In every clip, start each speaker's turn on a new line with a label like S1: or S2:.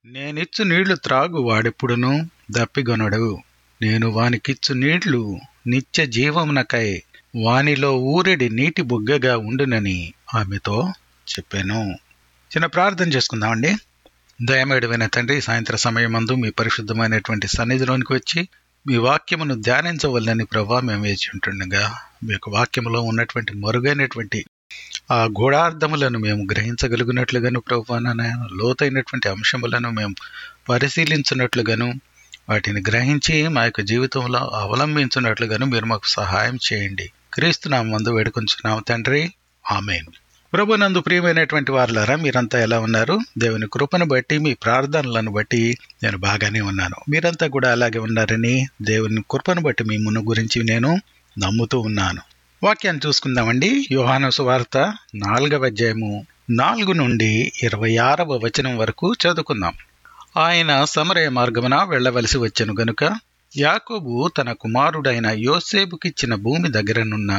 S1: నేనిచ్చు నీళ్లు త్రాగు వాడెప్పుడును దప్పిగొనడు నేను వానికిచ్చు నీళ్లు నిత్య జీవమునకై వానిలో ఊరెడి నీటి బుగ్గగా ఉండునని ఆమెతో చెప్పాను చిన్న ప్రార్థన చేసుకుందామండి దయమేడమైన తండ్రి సాయంత్ర సమయమందు మీ పరిశుద్ధమైనటువంటి సన్నిధిలోనికి వచ్చి మీ వాక్యమును ధ్యానించవల్లని ప్రభా మేము వేచి ఉంటుండగా మీ యొక్క వాక్యములో ఉన్నటువంటి మరుగైనటువంటి ఆ గూఢార్థములను మేము గ్రహించగలిగినట్లుగాను ప్రభా నాయన లోతైనటువంటి అంశములను మేము పరిశీలించినట్లుగాను వాటిని గ్రహించి మా యొక్క జీవితంలో అవలంబించినట్లుగాను మీరు మాకు సహాయం చేయండి క్రీస్తునామ మందు వేడుకొంచున్నాము తండ్రి ఆమెన్ ప్రభునందు ప్రియమైనటువంటి వారులారా మీరంతా ఎలా ఉన్నారు దేవుని కృపను బట్టి మీ ప్రార్థనలను బట్టి నేను బాగానే ఉన్నాను మీరంతా కూడా అలాగే ఉన్నారని దేవుని కృపను బట్టి మీ మును గురించి నేను నమ్ముతూ ఉన్నాను వాక్యాన్ని చూసుకుందామండి యోహాను సువార్త నాలుగవ అధ్యాయము నాలుగు నుండి ఇరవై ఆరవ వచనం వరకు చదువుకుందాం ఆయన సమరయ మార్గమున వెళ్ళవలసి వచ్చెను గనుక యాకోబు తన కుమారుడైన యోసేపుకిచ్చిన భూమి దగ్గరనున్న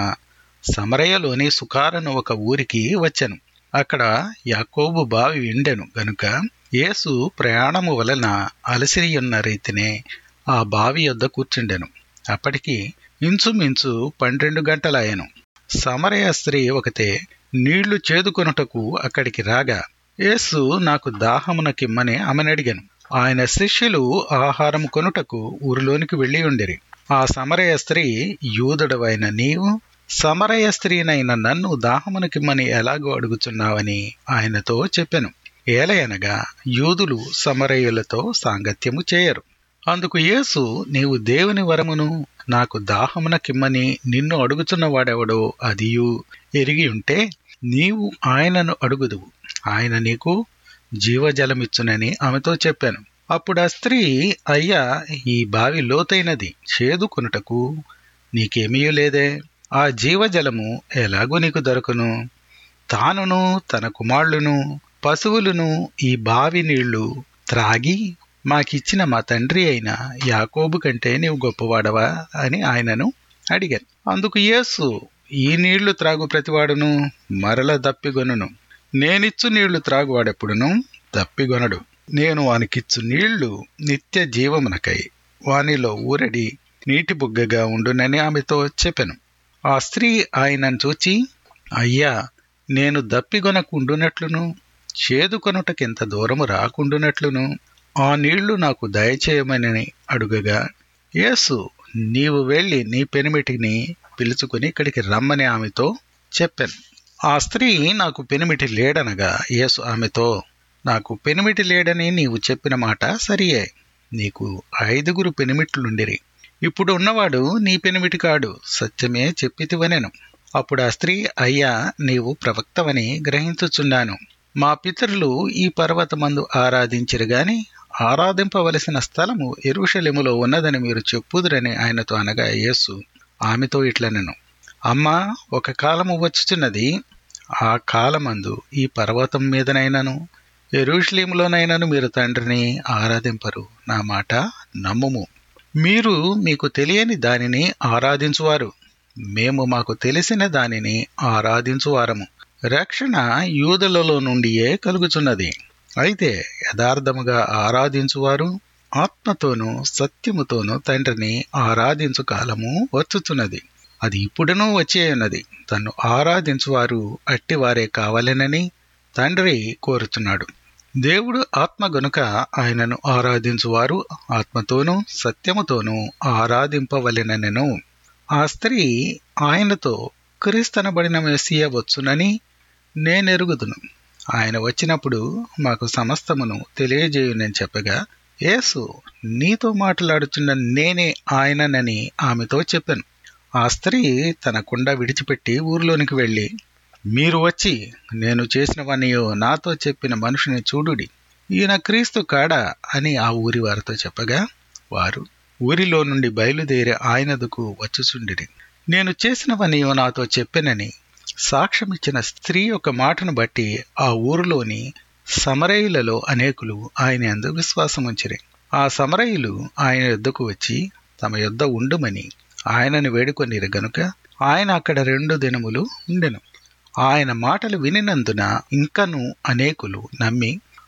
S1: సమరయలోని సుకారను ఒక ఊరికి వచ్చెను అక్కడ యాకోబు బావి ఎండెను గనుక యేసు ప్రయాణము వలన అలసిరియున్న రీతినే ఆ బావి యొద్ద కూర్చుండెను అప్పటికి ఇంచుమించు పన్నెండు గంటలాయెను సమరయ స్త్రీ ఒకతే నీళ్లు చేదుకొనుటకు అక్కడికి రాగా యేసు నాకు దాహమునకిమ్మని ఆమెను అడిగాను ఆయన శిష్యులు ఆహారం కొనుటకు ఊరిలోనికి వెళ్ళి ఉండిరి ఆ సమరయ స్త్రీ యూదుడవైన నీవు సమరయ స్త్రీనైన నన్ను దాహమునకిమ్మని ఎలాగో అడుగుచున్నావని ఆయనతో చెప్పెను ఏలయనగా యూదులు సమరయులతో సాంగత్యము చేయరు అందుకు యేసు నీవు దేవుని వరమును నాకు దాహమునకిమ్మని నిన్ను అడుగుచున్నవాడెవడో అదియు ఎరిగి ఉంటే నీవు ఆయనను అడుగుదువు ఆయన నీకు జీవజలమిచ్చునని ఆమెతో చెప్పాను అప్పుడు ఆ స్త్రీ అయ్యా ఈ బావి లోతైనది చేదుకొనుటకు నీకేమీ లేదే ఆ జీవజలము ఎలాగూ నీకు దొరకును తానును తన కుమారులను పశువులను ఈ బావి నీళ్లు త్రాగి మాకిచ్చిన మా తండ్రి అయిన యాకోబు కంటే నీవు గొప్పవాడవా అని ఆయనను అడిగాను అందుకు యేసు ఈ నీళ్లు త్రాగు ప్రతివాడును మరల దప్పిగొనును నేనిచ్చు నీళ్లు త్రాగువాడెప్పుడును దప్పిగొనడు నేను వానికిచ్చు నీళ్లు నిత్య జీవమునకై వానిలో ఊరడి నీటి బుగ్గగా ఉండునని ఆమెతో చెప్పెను ఆ స్త్రీ ఆయనను చూచి అయ్యా నేను దప్పిగొనకుండునట్లును చేదుకొనుటకెంత దూరము రాకుండునట్లును ఆ నీళ్లు నాకు దయచేయమని అడుగగా యేసు నీవు వెళ్ళి నీ పెనిమిటిని పిలుచుకుని ఇక్కడికి రమ్మని ఆమెతో చెప్పాను ఆ స్త్రీ నాకు పెనిమిటి లేడనగా యేసు ఆమెతో నాకు పెనిమిటి లేడని నీవు చెప్పిన మాట సరియే నీకు ఐదుగురు పెనిమిట్లుండిరి ఇప్పుడు ఉన్నవాడు నీ పెనిమిటి కాడు సత్యమే చెప్పితివనెను అప్పుడు ఆ స్త్రీ అయ్యా నీవు ప్రవక్తవని గ్రహించుచున్నాను మా పితరులు ఈ పర్వతమందు ఆరాధించిరు గాని ఆరాధింపవలసిన స్థలము ఎరుషలేములో ఉన్నదని మీరు చెప్పుదురని ఆయనతో అనగా యేసు ఆమెతో ఇట్లనెను అమ్మా ఒక కాలము వచ్చుచున్నది ఆ కాలమందు ఈ పర్వతం మీదనైనను ఎరుషలేములోనైనను మీరు తండ్రిని ఆరాధింపరు నా మాట నమ్ముము మీరు మీకు తెలియని దానిని ఆరాధించువారు మేము మాకు తెలిసిన దానిని ఆరాధించువారము రక్షణ యూదులలో నుండియే కలుగుచున్నది అయితే యథార్థముగా ఆరాధించువారు ఆత్మతోనూ సత్యముతోనూ తండ్రిని ఆరాధించు కాలము వచ్చుచున్నది అది ఇప్పుడునూ వచ్చే ఉన్నది తన్ను ఆరాధించువారు అట్టివారే కావాలనని తండ్రి కోరుచున్నాడు దేవుడు ఆత్మ గనుక ఆయనను ఆరాధించువారు ఆత్మతోనూ సత్యముతోనూ ఆరాధింపవలెననెను ఆ స్త్రీ ఆయనతో క్రీస్తనబడిన మెస్సియ వచ్చునని నేనెరుగుదును ఆయన వచ్చినప్పుడు మాకు సమస్తమును తెలియజేయునని చెప్పగా యేసు నీతో మాట్లాడుచున్న నేనే ఆయననని ఆమెతో చెప్పాను ఆ స్త్రీ తన కుండ విడిచిపెట్టి ఊరిలోనికి వెళ్ళి మీరు వచ్చి నేను చేసినవనియో నాతో చెప్పిన మనుషుని చూడుడి ఈయన క్రీస్తు కాడా అని ఆ ఊరి వారితో చెప్పగా వారు ఊరిలో నుండి బయలుదేరి ఆయనదుకు వచ్చుచుండిరి నేను చేసినవనియో నాతో చెప్పెనని సాక్ష్యమిచ్చిన స్త్రీ యొక్క మాటను బట్టి ఆ ఊరిలోని సమరయులలో అనేకులు ఆయన యందు విశ్వాసముంచిరి ఆ సమరయులు ఆయన యొద్దకు వచ్చి తమ యొద్ద ఉండుమని ఆయనను వేడుకొనిరు గనుక ఆయన అక్కడ రెండు దినములు ఉండెను ఆయన మాటలు వినినందున ఇంకను అనేకులు నమ్మి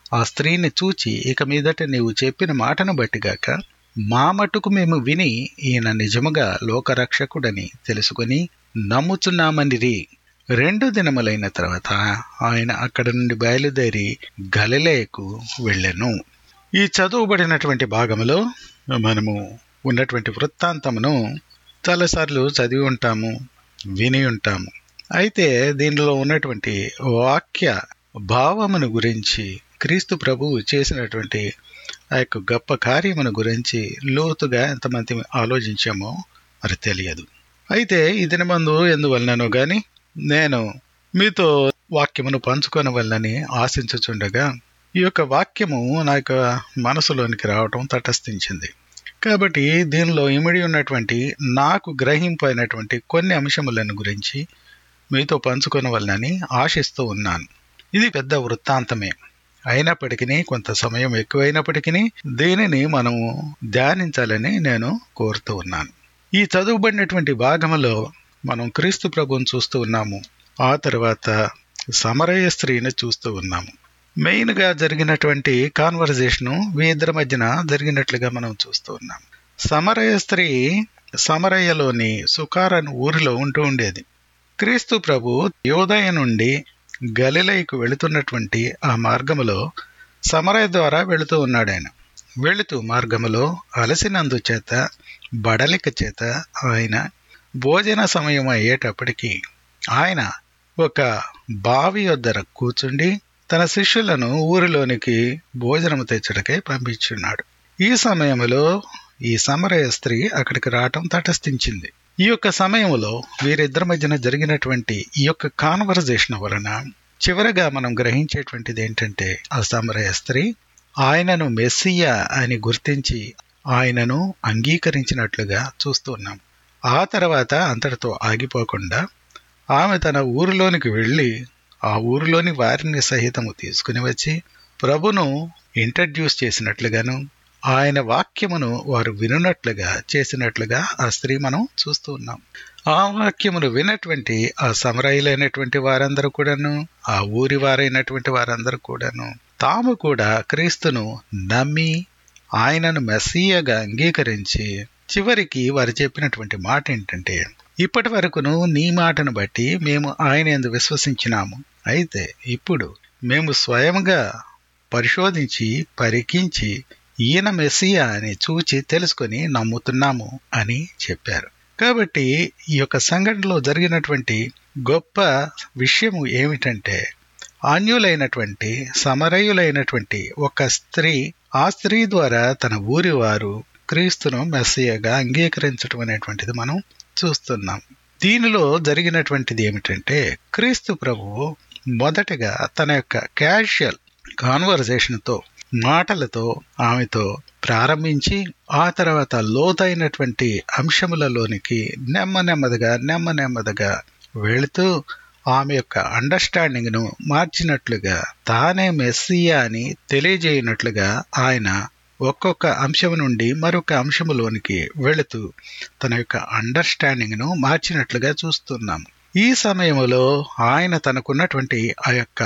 S1: ఆ స్త్రీని చూచి ఇక మీదట నీవు చెప్పిన మాటను బట్టిగాక మా మటుకు మేము విని ఈయన నిజముగా లోకరక్షకుడని తెలుసుకుని నమ్ముచున్నామనిరి రెండు దినములైన తర్వాత ఆయన అక్కడ నుండి బయలుదేరి గలిలేకు వెళ్ళెను ఈ చదువుబడినటువంటి భాగంలో మనము ఉన్నటువంటి వృత్తాంతమును చాలాసార్లు చదివి ఉంటాము విని ఉంటాము అయితే దీనిలో ఉన్నటువంటి వాక్య భావమును గురించి క్రీస్తు ప్రభువు చేసినటువంటి ఆ యొక్క గొప్ప కార్యమును గురించి లోతుగా ఎంతమంది ఆలోచించామో మరి తెలియదు అయితే ఈ దినమందు ఎందువలనో గాని నేను మీతో వాక్యమును పంచుకొనవల్లని ఆశించుచుండగా ఈ యొక్క వాక్యము నా యొక్క మనసులోనికి రావటం తటస్థించింది కాబట్టి దీనిలో ఇమిడి ఉన్నటువంటి నాకు గ్రహింపైనటువంటి కొన్ని అంశములను గురించి మీతో పంచుకొనవలనని ఆశిస్తూ ఉన్నాను ఇది పెద్ద వృత్తాంతమే అయినప్పటికీ కొంత సమయం ఎక్కువైనప్పటికీ దీనిని మనము ధ్యానించాలని నేను కోరుతూ ఉన్నాను ఈ చదువుబడినటువంటి భాగంలో మనం క్రీస్తు ప్రభువును చూస్తూ ఉన్నాము ఆ తర్వాత సమరయ స్త్రీని చూస్తూ ఉన్నాము మెయిన్గా జరిగినటువంటి కాన్వర్జేషను మీ ఇద్దరి మధ్యన జరిగినట్లుగా మనం చూస్తూ ఉన్నాం సమరయ స్త్రీ సమరయ్యలోని సుకారన్ ఊరిలో ఉంటూ ఉండేది క్రీస్తు ప్రభు యోదయ నుండి గలిలైకు వెళుతున్నటువంటి ఆ మార్గములో సమరయ ద్వారా వెళుతూ ఉన్నాడు ఆయన వెళుతూ మార్గములో అలసినందు చేత బడలిక చేత ఆయన భోజన సమయం అయ్యేటప్పటికి ఆయన ఒక బావి వద్దర కూర్చుండి తన శిష్యులను ఊరిలోనికి భోజనము తెచ్చడకై పంపించున్నాడు ఈ సమయంలో ఈ సమరయ స్త్రీ అక్కడికి రావటం తటస్థించింది ఈ యొక్క సమయంలో వీరిద్దరి మధ్యన జరిగినటువంటి ఈ యొక్క కాన్వర్జేషన్ వలన చివరగా మనం గ్రహించేటువంటిది ఏంటంటే ఆ సమరయ స్త్రీ ఆయనను మెస్సియా అని గుర్తించి ఆయనను అంగీకరించినట్లుగా చూస్తున్నాం ఆ తర్వాత అంతటితో ఆగిపోకుండా ఆమె తన ఊరిలోనికి వెళ్ళి ఆ ఊరిలోని వారిని సహితము తీసుకుని వచ్చి ప్రభును ఇంట్రడ్యూస్ చేసినట్లుగాను ఆయన వాక్యమును వారు వినున్నట్లుగా చేసినట్లుగా ఆ స్త్రీ మనం చూస్తూ ఉన్నాం ఆ వాక్యమును వినటువంటి ఆ సమరయులైనటువంటి వారందరూ కూడాను ఆ ఊరి వారైనటువంటి వారందరూ కూడాను తాము కూడా క్రీస్తును నమ్మి ఆయనను మెస్సీయగా అంగీకరించి చివరికి వారు చెప్పినటువంటి మాట ఏంటంటే ఇప్పటి వరకును నీ మాటను బట్టి మేము ఆయన ఎందు విశ్వసించినాము అయితే ఇప్పుడు మేము స్వయంగా పరిశోధించి పరికించి ఈయన మెస్సియా అని చూచి తెలుసుకొని నమ్ముతున్నాము అని చెప్పారు కాబట్టి ఈ యొక్క సంఘటనలో జరిగినటువంటి గొప్ప విషయము ఏమిటంటే అన్యులైనటువంటి సమరయులైనటువంటి ఒక స్త్రీ ఆ స్త్రీ ద్వారా తన ఊరి వారు క్రీస్తును మెస్సియగా అంగీకరించడం అనేటువంటిది మనం చూస్తున్నాం దీనిలో జరిగినటువంటిది ఏమిటంటే క్రీస్తు ప్రభువు మొదటగా తన యొక్క క్యాషువల్ కాన్వర్జేషన్తో మాటలతో ఆమెతో ప్రారంభించి ఆ తర్వాత లోతైనటువంటి అంశములలోనికి నెమ్మ నెమ్మదిగా నెమ్మ నెమ్మదిగా వెళుతూ ఆమె యొక్క అండర్స్టాండింగ్ను మార్చినట్లుగా తానే మెస్సియా అని తెలియజేయనట్లుగా ఆయన ఒక్కొక్క అంశం నుండి మరొక అంశములోనికి వెళుతూ తన యొక్క అండర్స్టాండింగ్ను మార్చినట్లుగా చూస్తున్నాం ఈ సమయంలో ఆయన తనకున్నటువంటి ఆ యొక్క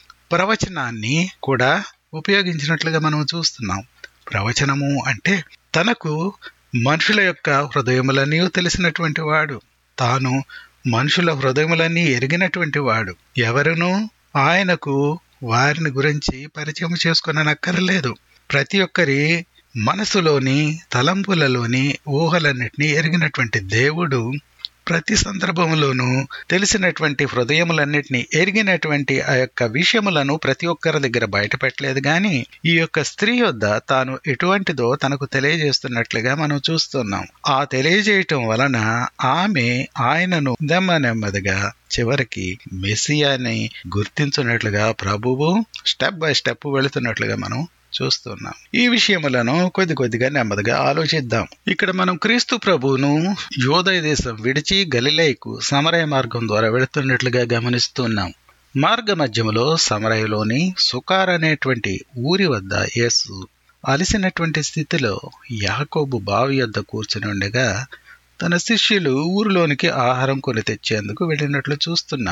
S1: ప్రవచనాన్ని కూడా ఉపయోగించినట్లుగా మనం చూస్తున్నాం ప్రవచనము అంటే తనకు మనుషుల యొక్క హృదయములన్నీ తెలిసినటువంటి వాడు తాను మనుషుల హృదయములన్నీ ఎరిగినటువంటి వాడు ఎవరునూ ఆయనకు వారిని గురించి పరిచయం చేసుకునక్కర్లేదు ప్రతి ఒక్కరి మనసులోని తలంపులలోని ఊహలన్నిటినీ ఎరిగినటువంటి దేవుడు ప్రతి సందర్భంలోనూ తెలిసినటువంటి హృదయములన్నిటినీ ఎరిగినటువంటి ఆ యొక్క విషయములను ప్రతి ఒక్కరి దగ్గర బయటపెట్టలేదు గాని ఈ యొక్క స్త్రీ వద్ద తాను ఎటువంటిదో తనకు తెలియజేస్తున్నట్లుగా మనం చూస్తున్నాం ఆ తెలియజేయటం వలన ఆమె ఆయనను నెమ్మ నెమ్మదిగా చివరికి మెస్సియాని గుర్తించున్నట్లుగా ప్రభువు స్టెప్ బై స్టెప్ వెళుతున్నట్లుగా మనం చూస్తున్నాం ఈ విషయములను కొద్ది కొద్దిగా నెమ్మదిగా ఆలోచిద్దాం ఇక్కడ మనం క్రీస్తు ప్రభువును యోదయ దేశం విడిచి గలిలేకు సమరయ మార్గం ద్వారా వెళుతున్నట్లుగా గమనిస్తున్నాం మార్గ మధ్యములో సమరయలోని సుకార్ అనేటువంటి ఊరి వద్ద యేసు అలసినటువంటి స్థితిలో యాకోబు బావి వద్ద కూర్చుని ఉండగా తన శిష్యులు ఊరిలోనికి ఆహారం కొని తెచ్చేందుకు వెళ్ళినట్లు చూస్తున్నాం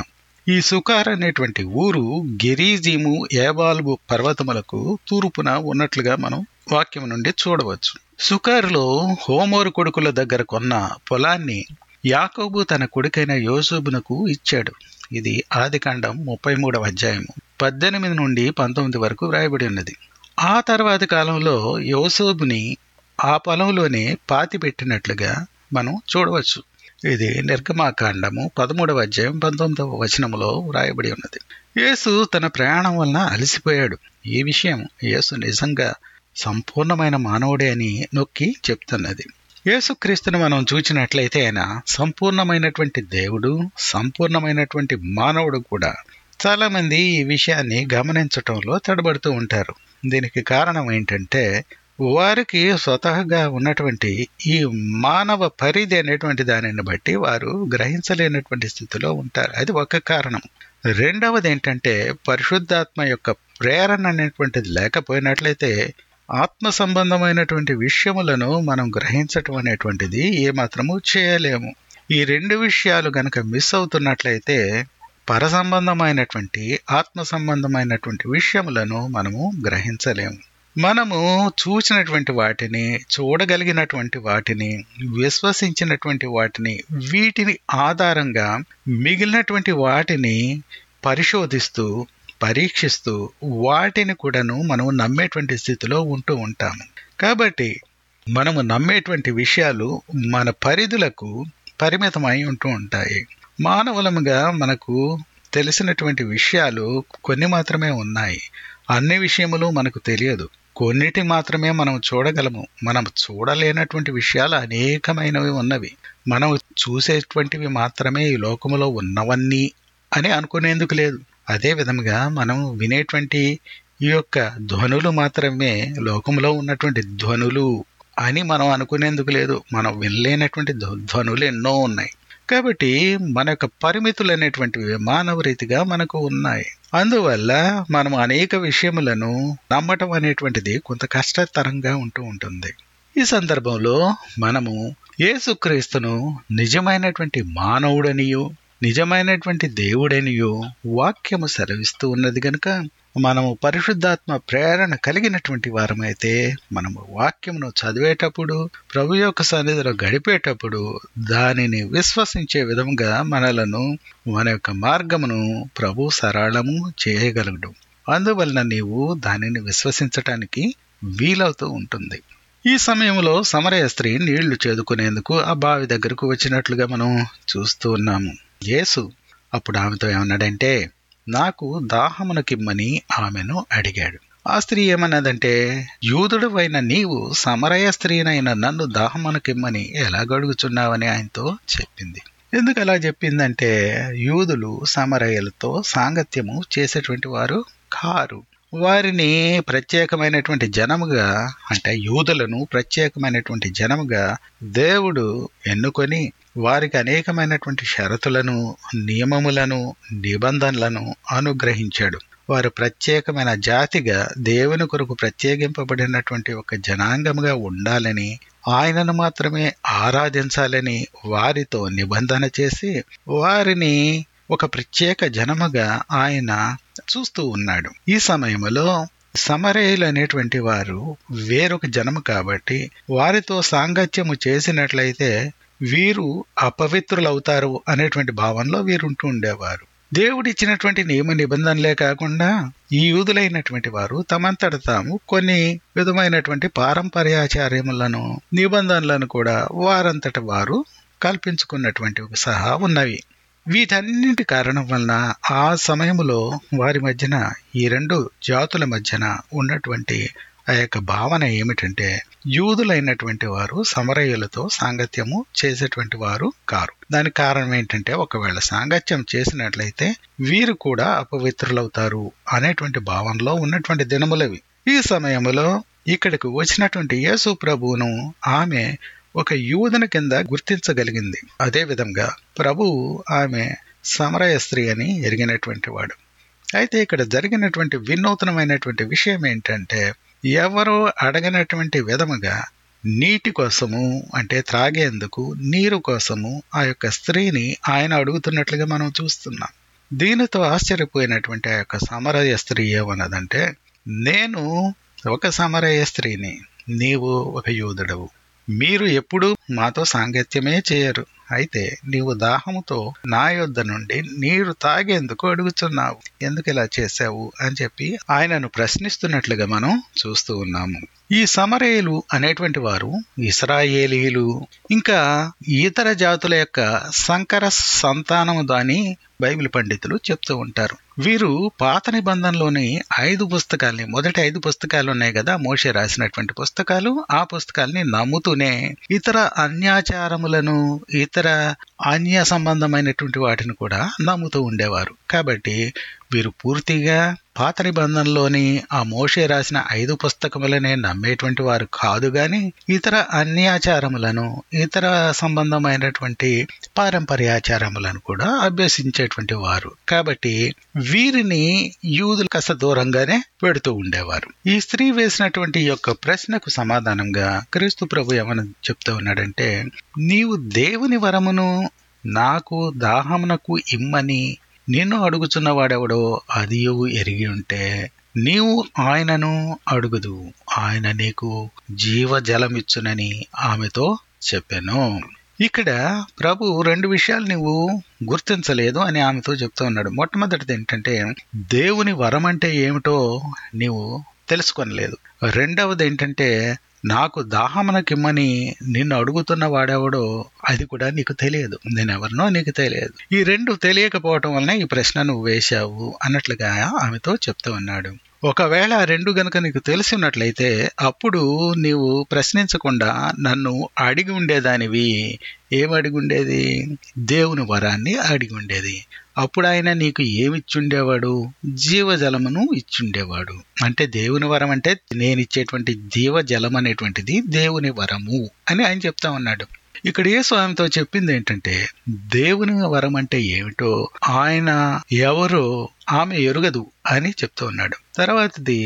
S1: ఈ సుకార్ అనేటువంటి ఊరు గెరీజీము ఏబాల్బు పర్వతములకు తూర్పున ఉన్నట్లుగా మనం వాక్యం నుండి చూడవచ్చు సుకారులో హోమోరు కొడుకుల దగ్గర కొన్న పొలాన్ని యాకోబు తన కొడుకైన యోసోబునకు ఇచ్చాడు ఇది ఆదికాండం ముప్పై మూడవ అధ్యాయము పద్దెనిమిది నుండి పంతొమ్మిది వరకు వ్రాయబడి ఉన్నది ఆ తర్వాతి కాలంలో యోసోబుని ఆ పొలంలోనే పాతి పెట్టినట్లుగా మనం చూడవచ్చు ఇది నిర్గమాకాండము పదమూడవ అధ్యాయం పంతొమ్మిదవ వచనములో వ్రాయబడి ఉన్నది యేసు తన ప్రయాణం వలన అలసిపోయాడు ఈ విషయం యేసు నిజంగా సంపూర్ణమైన మానవుడే అని నొక్కి చెప్తున్నది యేసుక్రీస్తును మనం చూచినట్లయితే ఆయన సంపూర్ణమైనటువంటి దేవుడు సంపూర్ణమైనటువంటి మానవుడు కూడా చాలా మంది ఈ విషయాన్ని గమనించటంలో తడబడుతూ ఉంటారు దీనికి కారణం ఏంటంటే వారికి స్వతహగా ఉన్నటువంటి ఈ మానవ పరిధి అనేటువంటి దానిని బట్టి వారు గ్రహించలేనటువంటి స్థితిలో ఉంటారు అది ఒక కారణం రెండవది ఏంటంటే పరిశుద్ధాత్మ యొక్క ప్రేరణ అనేటువంటిది లేకపోయినట్లయితే ఆత్మ సంబంధమైనటువంటి విషయములను మనం గ్రహించటం అనేటువంటిది ఏమాత్రము చేయలేము ఈ రెండు విషయాలు గనక మిస్ అవుతున్నట్లయితే పర సంబంధమైనటువంటి ఆత్మ సంబంధమైనటువంటి విషయములను మనము గ్రహించలేము మనము చూసినటువంటి వాటిని చూడగలిగినటువంటి వాటిని విశ్వసించినటువంటి వాటిని వీటిని ఆధారంగా మిగిలినటువంటి వాటిని పరిశోధిస్తూ పరీక్షిస్తూ వాటిని కూడాను మనం నమ్మేటువంటి స్థితిలో ఉంటూ ఉంటాము కాబట్టి మనము నమ్మేటువంటి విషయాలు మన పరిధులకు పరిమితమై ఉంటూ ఉంటాయి మానవులముగా మనకు తెలిసినటువంటి విషయాలు కొన్ని మాత్రమే ఉన్నాయి అన్ని విషయములు మనకు తెలియదు కొన్నిటి మాత్రమే మనం చూడగలము మనం చూడలేనటువంటి విషయాలు అనేకమైనవి ఉన్నవి మనం చూసేటువంటివి మాత్రమే ఈ లోకములో ఉన్నవన్నీ అని అనుకునేందుకు లేదు అదే విధముగా మనం వినేటువంటి ఈ యొక్క ధ్వనులు మాత్రమే లోకంలో ఉన్నటువంటి ధ్వనులు అని మనం అనుకునేందుకు లేదు మనం వినలేనటువంటి ధ్వనులు ఎన్నో ఉన్నాయి కాబట్టి మన యొక్క పరిమితులు అనేటువంటివి మానవ రీతిగా మనకు ఉన్నాయి అందువల్ల మనం అనేక విషయములను నమ్మటం అనేటువంటిది కొంత కష్టతరంగా ఉంటూ ఉంటుంది ఈ సందర్భంలో మనము యేసుక్రీస్తును నిజమైనటువంటి మానవుడనియు నిజమైనటువంటి దేవుడనియో వాక్యము సెలవిస్తూ ఉన్నది గనుక మనము పరిశుద్ధాత్మ ప్రేరణ కలిగినటువంటి వారమైతే మనము వాక్యమును చదివేటప్పుడు ప్రభు యొక్క సన్నిధిలో గడిపేటప్పుడు దానిని విశ్వసించే విధంగా మనలను మన యొక్క మార్గమును ప్రభు సరళము చేయగలడు అందువలన నీవు దానిని విశ్వసించటానికి వీలవుతూ ఉంటుంది ఈ సమయంలో సమరయ స్త్రీ నీళ్లు చేదుకునేందుకు ఆ బావి దగ్గరకు వచ్చినట్లుగా మనం చూస్తూ ఉన్నాము యేసు అప్పుడు ఆమెతో ఏమన్నాడంటే నాకు దాహమునకిమ్మని ఆమెను అడిగాడు ఆ స్త్రీ ఏమన్నదంటే యూదుడు అయిన నీవు సమరయ స్త్రీనైన నన్ను దాహమునకిమ్మని ఎలా గడుగుచున్నావని ఆయనతో చెప్పింది ఎందుకు అలా చెప్పిందంటే యూదులు సమరయ్యలతో సాంగత్యము చేసేటువంటి వారు కారు వారిని ప్రత్యేకమైనటువంటి జనముగా అంటే యూదులను ప్రత్యేకమైనటువంటి జనముగా దేవుడు ఎన్నుకొని వారికి అనేకమైనటువంటి షరతులను నియమములను నిబంధనలను అనుగ్రహించాడు వారు ప్రత్యేకమైన జాతిగా దేవుని కొరకు ప్రత్యేకింపబడినటువంటి ఒక జనాంగముగా ఉండాలని ఆయనను మాత్రమే ఆరాధించాలని వారితో నిబంధన చేసి వారిని ఒక ప్రత్యేక జనముగా ఆయన చూస్తూ ఉన్నాడు ఈ సమయంలో సమరయులు అనేటువంటి వారు వేరొక జనము కాబట్టి వారితో సాంగత్యము చేసినట్లయితే వీరు అపవిత్రులవుతారు అనేటువంటి భావనలో వీరుంటూ ఉండేవారు దేవుడిచ్చినటువంటి నియమ నిబంధనలే కాకుండా ఈ యూదులైనటువంటి వారు తమంతట తాము కొన్ని విధమైనటువంటి పారంపర్యాచార్యములను నిబంధనలను కూడా వారంతట వారు కల్పించుకున్నటువంటి సహా ఉన్నవి వీటన్నింటి కారణం వలన ఆ సమయంలో వారి మధ్యన ఈ రెండు జాతుల మధ్యన ఉన్నటువంటి ఆ యొక్క భావన ఏమిటంటే యూదులైనటువంటి వారు సమరయ్యులతో సాంగత్యము చేసేటువంటి వారు కారు దానికి కారణం ఏంటంటే ఒకవేళ సాంగత్యం చేసినట్లయితే వీరు కూడా అపవిత్రులవుతారు అనేటువంటి భావనలో ఉన్నటువంటి దినములవి ఈ సమయంలో ఇక్కడికి వచ్చినటువంటి యేసు ప్రభువును ఆమె ఒక యూదన కింద గుర్తించగలిగింది అదే విధంగా ప్రభువు ఆమె సమరయ స్త్రీ అని ఎరిగినటువంటి వాడు అయితే ఇక్కడ జరిగినటువంటి వినూతనమైనటువంటి విషయం ఏంటంటే ఎవరో అడగనటువంటి విధముగా నీటి కోసము అంటే త్రాగేందుకు నీరు కోసము ఆ యొక్క స్త్రీని ఆయన అడుగుతున్నట్లుగా మనం చూస్తున్నాం దీనితో ఆశ్చర్యపోయినటువంటి ఆ యొక్క సమరయ స్త్రీ ఏమన్నదంటే నేను ఒక సమరయ స్త్రీని నీవు ఒక యూదుడవు మీరు ఎప్పుడు మాతో సాంగత్యమే చేయరు అయితే నీవు దాహముతో నా యొద్ద నుండి నీరు తాగేందుకు అడుగుతున్నావు ఎందుకు ఇలా చేశావు అని చెప్పి ఆయనను ప్రశ్నిస్తున్నట్లుగా మనం చూస్తూ ఉన్నాము ఈ సమరయులు అనేటువంటి వారు ఇస్రాయేలీలు ఇంకా ఇతర జాతుల యొక్క సంకర సంతానము దాని బైబిల్ పండితులు చెప్తూ ఉంటారు వీరు పాత నిబంధనలోని ఐదు పుస్తకాల్ని మొదటి ఐదు పుస్తకాలు ఉన్నాయి కదా మోషే రాసినటువంటి పుస్తకాలు ఆ పుస్తకాల్ని నమ్ముతూనే ఇతర అన్యాచారములను ఇతర అన్య సంబంధమైనటువంటి వాటిని కూడా నమ్ముతూ ఉండేవారు కాబట్టి వీరు పూర్తిగా పాత నిబంధనలోని ఆ మోషే రాసిన ఐదు పుస్తకములనే నమ్మేటువంటి వారు కాదు గాని ఇతర అన్యాచారములను ఇతర సంబంధమైనటువంటి పారంపర్యాచారములను కూడా అభ్యసించేటువంటి వారు కాబట్టి వీరిని యూదులు కాస్త దూరంగానే పెడుతూ ఉండేవారు ఈ స్త్రీ వేసినటువంటి యొక్క ప్రశ్నకు సమాధానంగా క్రీస్తు ప్రభు ఏమని చెప్తూ ఉన్నాడంటే నీవు దేవుని వరమును నాకు దాహమునకు ఇమ్మని నిన్ను అడుగుచున్న వాడెవడో అది ఎరిగి ఉంటే నీవు ఆయనను అడుగుదు ఆయన నీకు జీవజలమిచ్చునని ఆమెతో చెప్పాను ఇక్కడ ప్రభు రెండు విషయాలు నువ్వు గుర్తించలేదు అని ఆమెతో చెప్తూ ఉన్నాడు మొట్టమొదటిది ఏంటంటే దేవుని వరం అంటే ఏమిటో నీవు తెలుసుకొనలేదు రెండవది ఏంటంటే నాకు దాహమునకిమ్మని నిన్ను అడుగుతున్న వాడెవడో అది కూడా నీకు తెలియదు నేను ఎవరినో నీకు తెలియదు ఈ రెండు తెలియకపోవటం వలన ఈ ప్రశ్న నువ్వు వేశావు అన్నట్లుగా ఆమెతో చెప్తూ ఉన్నాడు ఒకవేళ ఆ రెండు గనుక నీకు తెలిసి ఉన్నట్లయితే అప్పుడు నీవు ప్రశ్నించకుండా నన్ను అడిగి ఉండేదానివి ఏం అడిగి ఉండేది దేవుని వరాన్ని అడిగి ఉండేది అప్పుడు ఆయన నీకు ఏమిచ్చుండేవాడు జీవజలమును ఇచ్చుండేవాడు అంటే దేవుని వరం అంటే నేను ఇచ్చేటువంటి జీవజలం అనేటువంటిది దేవుని వరము అని ఆయన చెప్తా ఉన్నాడు ఇక్కడ ఏ స్వామితో చెప్పింది ఏంటంటే దేవుని వరం అంటే ఏమిటో ఆయన ఎవరో ఆమె ఎరుగదు అని చెప్తూ ఉన్నాడు తర్వాతది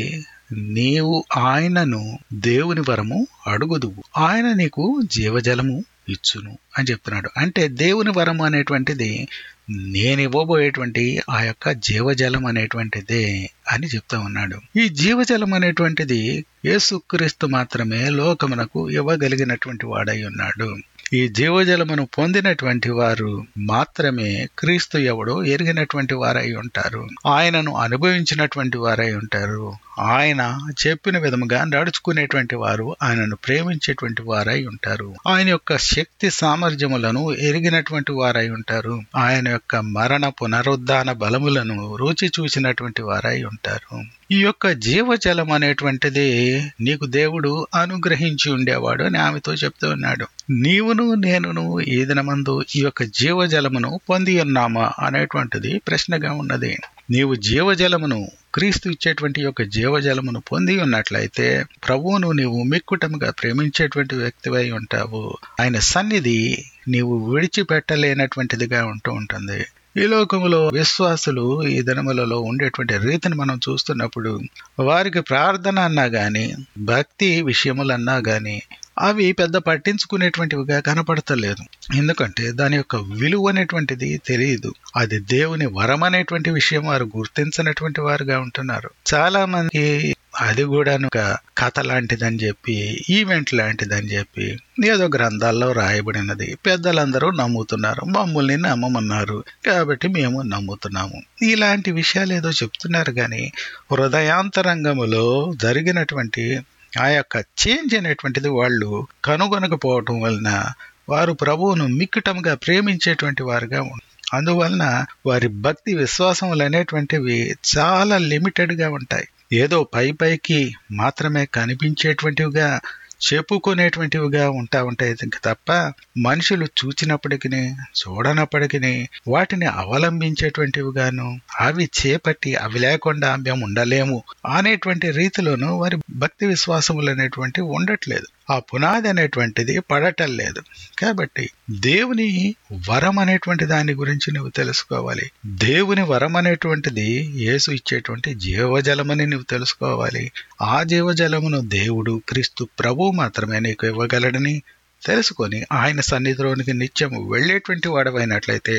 S1: నీవు ఆయనను దేవుని వరము అడుగుదువు ఆయన నీకు జీవజలము ఇచ్చును అని చెప్తున్నాడు అంటే దేవుని వరము అనేటువంటిది నేను ఇవ్వబోయేటువంటి ఆ యొక్క జీవజలం అనేటువంటిదే అని చెప్తా ఉన్నాడు ఈ జీవజలం అనేటువంటిది యేసుక్రీస్తు మాత్రమే లోకమునకు ఇవ్వగలిగినటువంటి వాడై ఉన్నాడు ఈ జీవజలమును పొందినటువంటి వారు మాత్రమే క్రీస్తు ఎవడో ఎరిగినటువంటి వారై ఉంటారు ఆయనను అనుభవించినటువంటి వారై ఉంటారు ఆయన చెప్పిన విధముగా నడుచుకునేటువంటి వారు ఆయనను ప్రేమించేటువంటి వారై ఉంటారు ఆయన యొక్క శక్తి సామర్థ్యములను ఎరిగినటువంటి వారై ఉంటారు ఆయన యొక్క మరణ పునరుద్ధాన బలములను రుచి చూసినటువంటి వారై ఉంటారు ఈ యొక్క జీవజలం అనేటువంటిది నీకు దేవుడు అనుగ్రహించి ఉండేవాడు అని ఆమెతో చెప్తూ ఉన్నాడు నీవును నేనును ఈ దినమందు ఈ యొక్క జీవజలమును పొంది ఉన్నామా అనేటువంటిది ప్రశ్నగా ఉన్నది నీవు జీవజలమును క్రీస్తు ఇచ్చేటువంటి యొక్క జీవజలమును పొంది ఉన్నట్లయితే ప్రభువును నీవు మిక్కుటముగా ప్రేమించేటువంటి వ్యక్తివై ఉంటావు ఆయన సన్నిధి నీవు విడిచిపెట్టలేనటువంటిదిగా ఉంటూ ఉంటుంది ఈ లోకములో విశ్వాసులు ఈ దినములలో ఉండేటువంటి రీతిని మనం చూస్తున్నప్పుడు వారికి ప్రార్థన అన్నా గాని భక్తి విషయములన్నా గాని అవి పెద్ద పట్టించుకునేటువంటివిగా కనపడతలేదు ఎందుకంటే దాని యొక్క విలువ అనేటువంటిది తెలియదు అది దేవుని వరం అనేటువంటి విషయం వారు గుర్తించినటువంటి వారుగా ఉంటున్నారు చాలా మంది అది కూడా ఒక కథ లాంటిదని చెప్పి ఈవెంట్ లాంటిదని చెప్పి ఏదో గ్రంథాల్లో రాయబడినది పెద్దలందరూ నమ్ముతున్నారు మమ్మల్ని నమ్మమన్నారు కాబట్టి మేము నమ్ముతున్నాము ఇలాంటి విషయాలు ఏదో చెప్తున్నారు కానీ హృదయాంతరంగములో జరిగినటువంటి ఆ యొక్క చేంజ్ అనేటువంటిది వాళ్ళు కనుగొనకపోవటం వలన వారు ప్రభువును మిక్కుటంగా ప్రేమించేటువంటి వారుగా అందువలన వారి భక్తి విశ్వాసములు అనేటువంటివి చాలా లిమిటెడ్గా ఉంటాయి ఏదో పై పైకి మాత్రమే కనిపించేటువంటివిగా చెప్పుకునేటువంటివిగా ఉంటా ఉంటాయి తప్ప మనుషులు చూచినప్పటికీ చూడనప్పటికీ వాటిని అవలంబించేటువంటివిగాను అవి చేపట్టి అవి లేకుండా మేము ఉండలేము అనేటువంటి రీతిలోనూ వారి భక్తి విశ్వాసములు అనేటువంటివి ఉండట్లేదు ఆ పునాది అనేటువంటిది పడటం లేదు కాబట్టి దేవుని వరం అనేటువంటి దాని గురించి నువ్వు తెలుసుకోవాలి దేవుని వరం అనేటువంటిది యేసు ఇచ్చేటువంటి జీవజలమని నువ్వు తెలుసుకోవాలి ఆ జీవజలమును దేవుడు క్రీస్తు ప్రభు మాత్రమే నీకు ఇవ్వగలడని తెలుసుకొని ఆయన సన్నిధిలోనికి నిత్యము వెళ్ళేటువంటి వాడవైనట్లయితే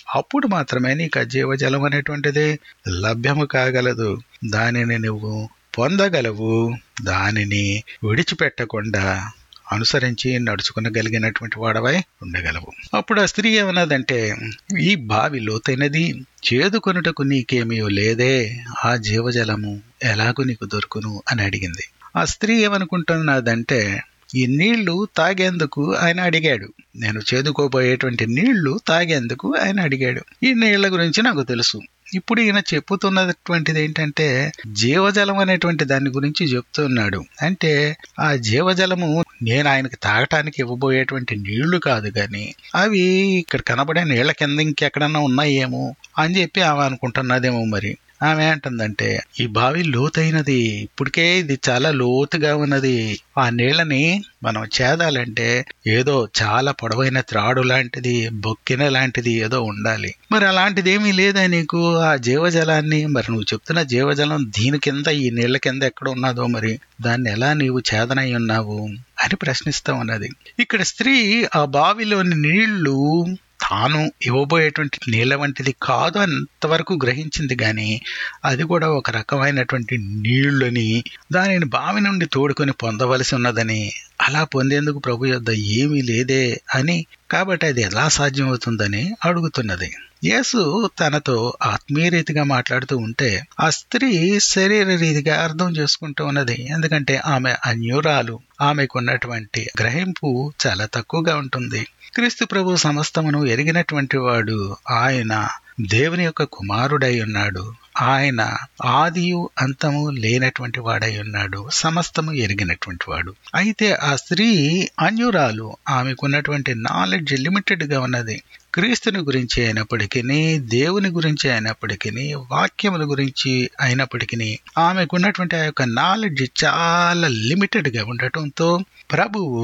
S1: అప్పుడు మాత్రమే నీకు ఆ జీవజలం అనేటువంటిది లభ్యము కాగలదు దానిని నువ్వు పొందగలవు దానిని విడిచిపెట్టకుండా అనుసరించి నడుచుకునగలిగినటువంటి వాడవై ఉండగలవు అప్పుడు ఆ స్త్రీ ఏమన్నదంటే ఈ బావి లోతైనది చేదుకొనుటకు నీకేమీ లేదే ఆ జీవజలము ఎలాగూ నీకు దొరుకును అని అడిగింది ఆ స్త్రీ ఏమనుకుంటున్నదంటే ఈ నీళ్లు తాగేందుకు ఆయన అడిగాడు నేను చేదుకోబోయేటువంటి నీళ్లు తాగేందుకు ఆయన అడిగాడు ఈ నీళ్ల గురించి నాకు తెలుసు ఇప్పుడు ఈయన చెప్పుతున్నటువంటిది ఏంటంటే జీవజలం అనేటువంటి దాని గురించి చెప్తున్నాడు అంటే ఆ జీవజలము నేను ఆయనకి తాగటానికి ఇవ్వబోయేటువంటి నీళ్లు కాదు కానీ అవి ఇక్కడ కనబడే నీళ్ల కింద ఇంకెక్కడన్నా ఉన్నాయేమో అని చెప్పి ఆమె అనుకుంటున్నదేమో మరి ఆమె అంటుందంటే ఈ బావి లోతైనది ఇప్పటికే ఇది చాలా లోతుగా ఉన్నది ఆ నీళ్ళని మనం చేదాలంటే ఏదో చాలా పొడవైన త్రాడు లాంటిది బొక్కిన లాంటిది ఏదో ఉండాలి మరి అలాంటిది ఏమీ లేదా నీకు ఆ జీవజలాన్ని మరి నువ్వు చెప్తున్న జీవజలం దీని కింద ఈ నీళ్ల కింద ఎక్కడ ఉన్నదో మరి దాన్ని ఎలా నీవు చేదనై ఉన్నావు అని ప్రశ్నిస్తా ఉన్నది ఇక్కడ స్త్రీ ఆ బావిలోని నీళ్లు తాను ఇవ్వబోయేటువంటి నీళ్ళ వంటిది కాదు అంతవరకు గ్రహించింది కానీ అది కూడా ఒక రకమైనటువంటి నీళ్ళని దానిని బావి నుండి తోడుకొని పొందవలసి ఉన్నదని అలా పొందేందుకు ప్రభు యొద్ద ఏమీ లేదే అని కాబట్టి అది ఎలా సాధ్యమవుతుందని అడుగుతున్నది యేసు తనతో ఆత్మీయ రీతిగా మాట్లాడుతూ ఉంటే ఆ స్త్రీ శరీర రీతిగా అర్థం చేసుకుంటూ ఉన్నది ఎందుకంటే ఆమె అన్యురాలు ఆమెకున్నటువంటి గ్రహింపు చాలా తక్కువగా ఉంటుంది క్రీస్తు ప్రభు సమస్తమును ఎరిగినటువంటి వాడు ఆయన దేవుని యొక్క కుమారుడై ఉన్నాడు ఆయన ఆదియు అంతము లేనటువంటి వాడై ఉన్నాడు సమస్తము ఎరిగినటువంటి వాడు అయితే ఆ స్త్రీ అన్యురాలు ఆమెకున్నటువంటి నాలెడ్జ్ లిమిటెడ్ గా ఉన్నది క్రీస్తుని గురించి అయినప్పటికీ దేవుని గురించి అయినప్పటికీ వాక్యముల గురించి అయినప్పటికీ ఆమెకున్నటువంటి ఆ యొక్క నాలెడ్జ్ చాలా లిమిటెడ్ గా ఉండటంతో ప్రభువు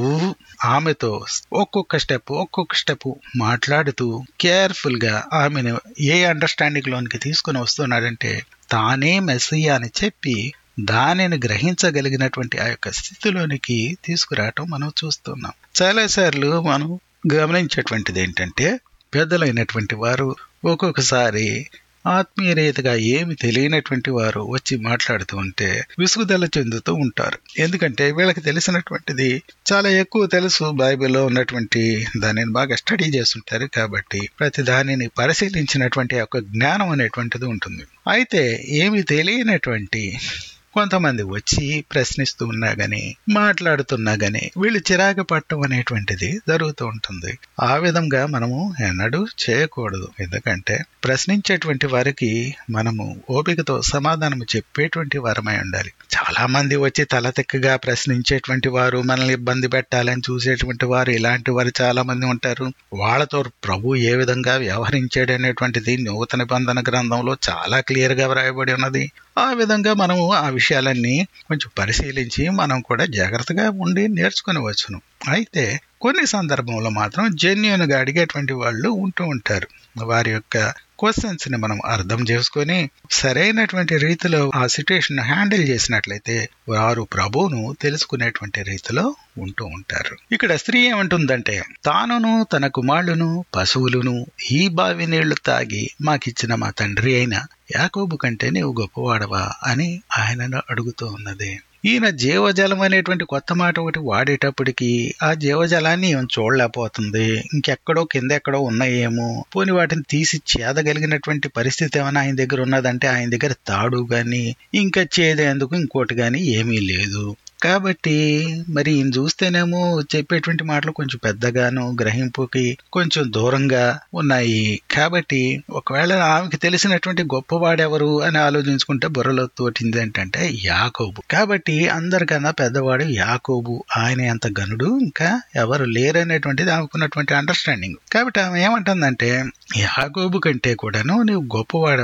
S1: ఆమెతో ఒక్కొక్క స్టెప్ ఒక్కొక్క స్టెప్ మాట్లాడుతూ కేర్ఫుల్ గా ఆమెను ఏ అండర్స్టాండింగ్ లోనికి తీసుకుని వస్తున్నాడంటే తానే మెస్సియా అని చెప్పి దానిని గ్రహించగలిగినటువంటి ఆ యొక్క స్థితిలోనికి తీసుకురావటం మనం చూస్తున్నాం చాలాసార్లు మనం గమనించేటువంటిది ఏంటంటే పెద్దలైనటువంటి వారు ఒక్కొక్కసారి ఆత్మీయ రీతిగా ఏమి తెలియనటువంటి వారు వచ్చి మాట్లాడుతూ ఉంటే విసుగుదల చెందుతూ ఉంటారు ఎందుకంటే వీళ్ళకి తెలిసినటువంటిది చాలా ఎక్కువ తెలుసు బైబిల్లో ఉన్నటువంటి దానిని బాగా స్టడీ చేస్తుంటారు కాబట్టి ప్రతి దానిని పరిశీలించినటువంటి ఒక జ్ఞానం అనేటువంటిది ఉంటుంది అయితే ఏమి తెలియనటువంటి కొంతమంది వచ్చి ప్రశ్నిస్తూ ఉన్నా గాని మాట్లాడుతున్నా గాని వీళ్ళు చిరాకు పట్టడం అనేటువంటిది జరుగుతూ ఉంటుంది ఆ విధంగా మనము ఎన్నడూ చేయకూడదు ఎందుకంటే ప్రశ్నించేటువంటి వారికి మనము ఓపికతో సమాధానం చెప్పేటువంటి వారమై ఉండాలి చాలా మంది వచ్చి తలతెక్కగా ప్రశ్నించేటువంటి వారు మనల్ని ఇబ్బంది పెట్టాలని చూసేటువంటి వారు ఇలాంటి వారు చాలా మంది ఉంటారు వాళ్ళతో ప్రభు ఏ విధంగా వ్యవహరించాడు అనేటువంటిది నూతన నిబంధన గ్రంథంలో చాలా క్లియర్ గా వ్రాయబడి ఉన్నది ఆ విధంగా మనము ఆ విషయాలన్నీ కొంచెం పరిశీలించి మనం కూడా జాగ్రత్తగా ఉండి నేర్చుకుని వచ్చును అయితే కొన్ని సందర్భంలో మాత్రం జెన్యున్ గా అడిగేటువంటి వాళ్ళు ఉంటూ ఉంటారు వారి యొక్క క్వశ్చన్స్ ని మనం అర్థం చేసుకొని సరైనటువంటి రీతిలో ఆ సిచ్యుయేషన్ హ్యాండిల్ చేసినట్లయితే వారు ప్రభువును తెలుసుకునేటువంటి రీతిలో ఉంటూ ఉంటారు ఇక్కడ స్త్రీ ఏమంటుందంటే తానును తన కుమారులను పశువులను ఈ బావి నీళ్లు తాగి మాకిచ్చిన మా తండ్రి అయిన యాకోబు కంటే నీవు గొప్పవాడవా అని ఆయనను అడుగుతూ ఉన్నది ఈయన జీవజలం అనేటువంటి కొత్త మాట ఒకటి వాడేటప్పటికి ఆ జీవజలాన్ని ఏం చూడలేకపోతుంది ఇంకెక్కడో కింద ఎక్కడో ఉన్నాయేమో పోని వాటిని తీసి చేదగలిగినటువంటి పరిస్థితి ఏమైనా ఆయన దగ్గర ఉన్నదంటే ఆయన దగ్గర తాడు గాని ఇంకా చేదేందుకు ఇంకోటి గాని ఏమీ లేదు కాబట్టి మరి ఈయన చూస్తేనేమో చెప్పేటువంటి మాటలు కొంచెం పెద్దగాను గ్రహింపుకి కొంచెం దూరంగా ఉన్నాయి కాబట్టి ఒకవేళ ఆమెకి తెలిసినటువంటి గొప్పవాడెవరు అని ఆలోచించుకుంటే బుర్రలో తోటింది ఏంటంటే యాకోబు కాబట్టి అందరికన్నా పెద్దవాడు యాకోబు ఆయన ఎంత గనుడు ఇంకా ఎవరు లేరనేటువంటిది ఆమెకున్నటువంటి అండర్స్టాండింగ్ కాబట్టి ఆమె ఏమంటుందంటే యాకోబు కంటే కూడాను నీవు గొప్పవాడవా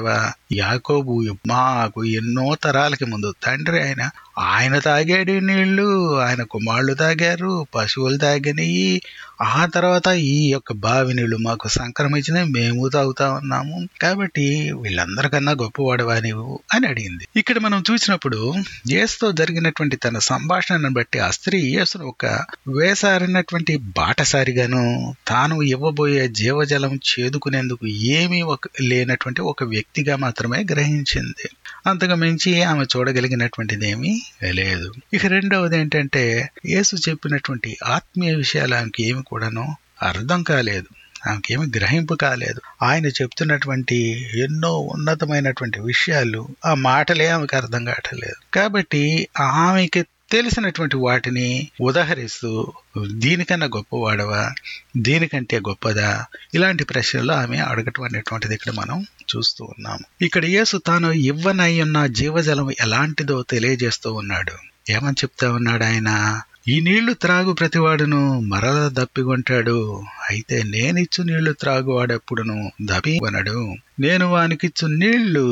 S1: యాకోబు మాకు ఎన్నో తరాలకి ముందు తండ్రి ఆయన ఆయన తాగాడు ఈ నీళ్లు ఆయన కుమారులు తాగారు పశువులు తాగినవి ఆ తర్వాత ఈ యొక్క బావి నీళ్లు మాకు సంక్రమించినవి మేము తాగుతా ఉన్నాము కాబట్టి వీళ్ళందరికన్నా గొప్పవాడవా నీవు అని అడిగింది ఇక్కడ మనం చూసినప్పుడు యేసుతో జరిగినటువంటి తన సంభాషణను బట్టి ఆ స్త్రీ యేసును ఒక వేసారినటువంటి బాటసారిగాను తాను ఇవ్వబోయే జీవజలం చేదుకునేందుకు ఏమీ ఒక లేనటువంటి ఒక వ్యక్తిగా మాత్రమే గ్రహించింది అంతకు మించి ఆమె చూడగలిగినటువంటిది ఏమీ లేదు ఇక రెండవది ఏంటంటే యేసు చెప్పినటువంటి ఆత్మీయ విషయాలు ఆమెకి ఏమి కూడాను అర్థం కాలేదు ఆమెకేమి గ్రహింపు కాలేదు ఆయన చెప్తున్నటువంటి ఎన్నో ఉన్నతమైనటువంటి విషయాలు ఆ మాటలే ఆమెకు అర్థం కావట్లేదు కాబట్టి ఆమెకి తెలిసినటువంటి వాటిని ఉదాహరిస్తూ దీనికన్నా గొప్పవాడవా దీనికంటే గొప్పదా ఇలాంటి ప్రశ్నలు ఆమె అడగటం అనేటువంటిది ఇక్కడ మనం చూస్తూ ఉన్నాము ఇక్కడ యేసు తాను ఇవ్వనై ఉన్న జీవజలం ఎలాంటిదో తెలియజేస్తూ ఉన్నాడు ఏమని చెప్తా ఉన్నాడు ఆయన ఈ నీళ్లు త్రాగు ప్రతివాడును మరల దప్పికొంటాడు అయితే నేనిచ్చు నీళ్లు త్రాగువాడెప్పుడును దప్పికొనడు నేను వానికిచ్చు నీళ్లు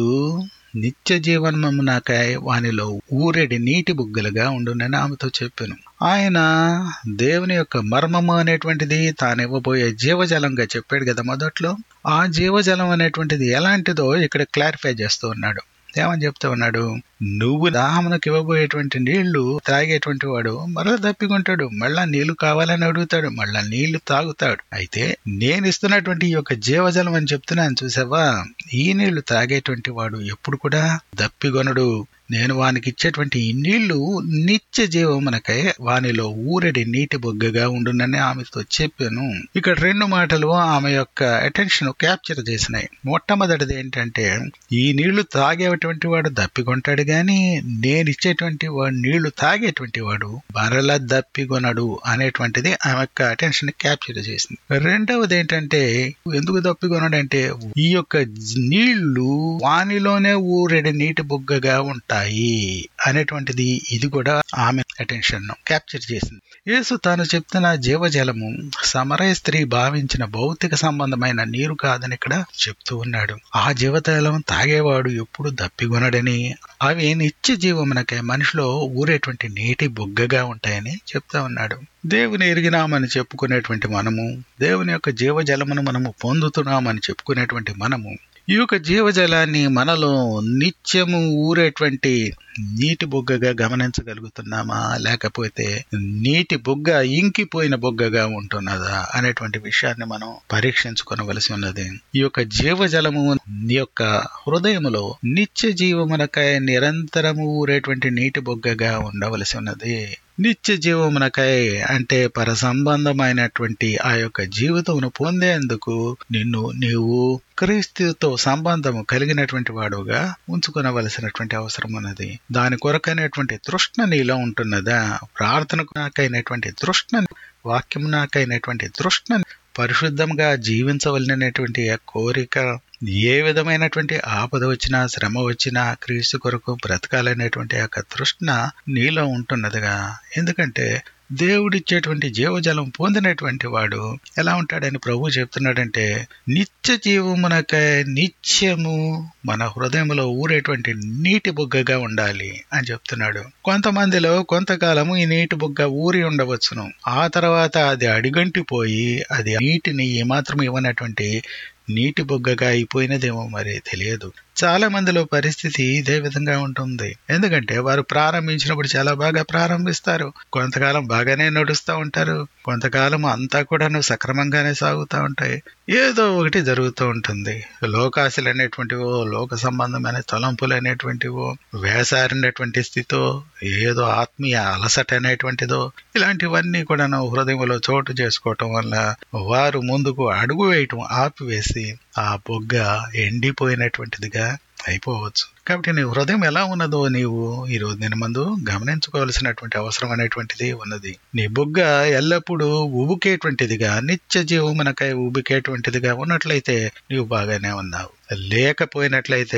S1: నిత్య జీవనము నాకై వానిలో ఊరెడి నీటి బుగ్గలుగా ఉండునని ఆమెతో చెప్పాను ఆయన దేవుని యొక్క మర్మము అనేటువంటిది తాను ఇవ్వబోయే జీవజలంగా చెప్పాడు కదా మొదట్లో ఆ జీవజలం అనేటువంటిది ఎలాంటిదో ఇక్కడ క్లారిఫై చేస్తూ ఉన్నాడు ఏమని చెప్తా ఉన్నాడు నువ్వు దాహమునకు ఇవ్వబోయేటువంటి నీళ్లు తాగేటువంటి వాడు మరలా తప్పికుంటాడు మళ్ళా నీళ్లు కావాలని అడుగుతాడు మళ్ళా నీళ్లు తాగుతాడు అయితే నేను ఇస్తున్నటువంటి ఈ యొక్క జీవజలం అని చెప్తున్నాను చూసావా ఈ నీళ్లు తాగేటువంటి వాడు ఎప్పుడు కూడా దప్పిగొనడు నేను వానికి ఇచ్చేటువంటి ఈ నీళ్లు నిత్య జీవమునకై వానిలో ఊరడి నీటి బొగ్గగా ఉండునని ఆమెతో చెప్పాను ఇక్కడ రెండు మాటలు ఆమె యొక్క అటెన్షన్ క్యాప్చర్ చేసినాయి మొట్టమొదటిది ఏంటంటే ఈ నీళ్లు తాగేటువంటి వాడు దప్పికొంటాడు గాని నేను ఇచ్చేటువంటి వాడు నీళ్లు తాగేటువంటి వాడు మరలా దప్పికొనడు అనేటువంటిది ఆమె యొక్క అటెన్షన్ క్యాప్చర్ చేసింది రెండవది ఏంటంటే ఎందుకు దప్పికొనడంటే ఈ యొక్క నీళ్లు వానిలోనే ఊరెడి నీటి బొగ్గగా ఉంటాయి అనేటువంటిది ఇది కూడా ఆమె అటెన్షన్ క్యాప్చర్ చేసింది యేసు తాను చెప్తున్న జీవజలము సమరయ స్త్రీ భావించిన భౌతిక సంబంధమైన నీరు కాదని ఇక్కడ చెప్తూ ఉన్నాడు ఆ జీవజలం తాగేవాడు ఎప్పుడు దప్పిగొనడని అవి నిత్య జీవమునకై మనిషిలో ఊరేటువంటి నీటి బొగ్గగా ఉంటాయని చెప్తా ఉన్నాడు దేవుని ఎరిగినామని చెప్పుకునేటువంటి మనము దేవుని యొక్క జీవజలమును మనము పొందుతున్నామని చెప్పుకునేటువంటి మనము ఈ యొక్క జీవజలాన్ని మనలో నిత్యము ఊరేటువంటి నీటి బొగ్గగా గమనించగలుగుతున్నామా లేకపోతే నీటి బొగ్గ ఇంకిపోయిన బొగ్గగా ఉంటున్నదా అనేటువంటి విషయాన్ని మనం పరీక్షించుకొనవలసి ఉన్నది ఈ యొక్క జీవజలము నీ యొక్క హృదయములో నిత్య జీవమునకై నిరంతరము ఊరేటువంటి నీటి బొగ్గగా ఉండవలసి ఉన్నది నిత్య జీవమునకై అంటే పర సంబంధమైనటువంటి ఆ యొక్క జీవితమును పొందేందుకు నిన్ను నీవు క్రీస్తుతో సంబంధము కలిగినటువంటి వాడుగా ఉంచుకొనవలసినటువంటి అవసరం ఉన్నది దాని కొరకైనటువంటి తృష్ణ నీలో ఉంటున్నదా ప్రార్థనకు నాకైనటువంటి తృష్ణ వాక్యము నాకైనటువంటి తృష్ణ పరిశుద్ధంగా జీవించవలనటువంటి ఆ కోరిక ఏ విధమైనటువంటి ఆపద వచ్చినా శ్రమ వచ్చినా క్రీస్తు కొరకు బ్రతకాలనేటువంటి యొక్క తృష్ణ నీలో ఉంటున్నదిగా ఎందుకంటే దేవుడిచ్చేటువంటి జీవజలం పొందినటువంటి వాడు ఎలా ఉంటాడని ప్రభు చెప్తున్నాడంటే నిత్య జీవమునకై నిత్యము మన హృదయంలో ఊరేటువంటి నీటి బుగ్గగా ఉండాలి అని చెప్తున్నాడు కొంతమందిలో కొంతకాలము ఈ నీటి బుగ్గ ఊరి ఉండవచ్చును ఆ తర్వాత అది అడిగంటిపోయి అది నీటిని ఏమాత్రం ఇవ్వనటువంటి నీటి బొగ్గగా అయిపోయినదేమో మరి తెలియదు చాలా మందిలో పరిస్థితి ఇదే విధంగా ఉంటుంది ఎందుకంటే వారు ప్రారంభించినప్పుడు చాలా బాగా ప్రారంభిస్తారు కొంతకాలం బాగానే నడుస్తూ ఉంటారు కొంతకాలం అంతా కూడా సక్రమంగానే సాగుతూ ఉంటాయి ఏదో ఒకటి జరుగుతూ ఉంటుంది లోకాశలు అనేటువంటివో లోక సంబంధమైన తలంపులు అనేటువంటివో వేసారినటువంటి స్థితో ఏదో ఆత్మీయ అలసట అనేటువంటిదో ఇలాంటివన్నీ కూడా హృదయంలో చోటు చేసుకోవటం వల్ల వారు ముందుకు అడుగు వేయటం ఆపివేసి ఆ బొగ్గ ఎండిపోయినటువంటిదిగా అయిపోవచ్చు కాబట్టి నీ హృదయం ఎలా ఉన్నదో నీవు ఈ రోజు నేను ముందు గమనించుకోవాల్సినటువంటి అవసరం అనేటువంటిది ఉన్నది నీ బుగ్గ ఎల్లప్పుడూ ఉబుకేటువంటిదిగా నిత్య జీవమునకై ఉబికేటువంటిదిగా ఉన్నట్లయితే నీవు బాగానే ఉన్నావు లేకపోయినట్లయితే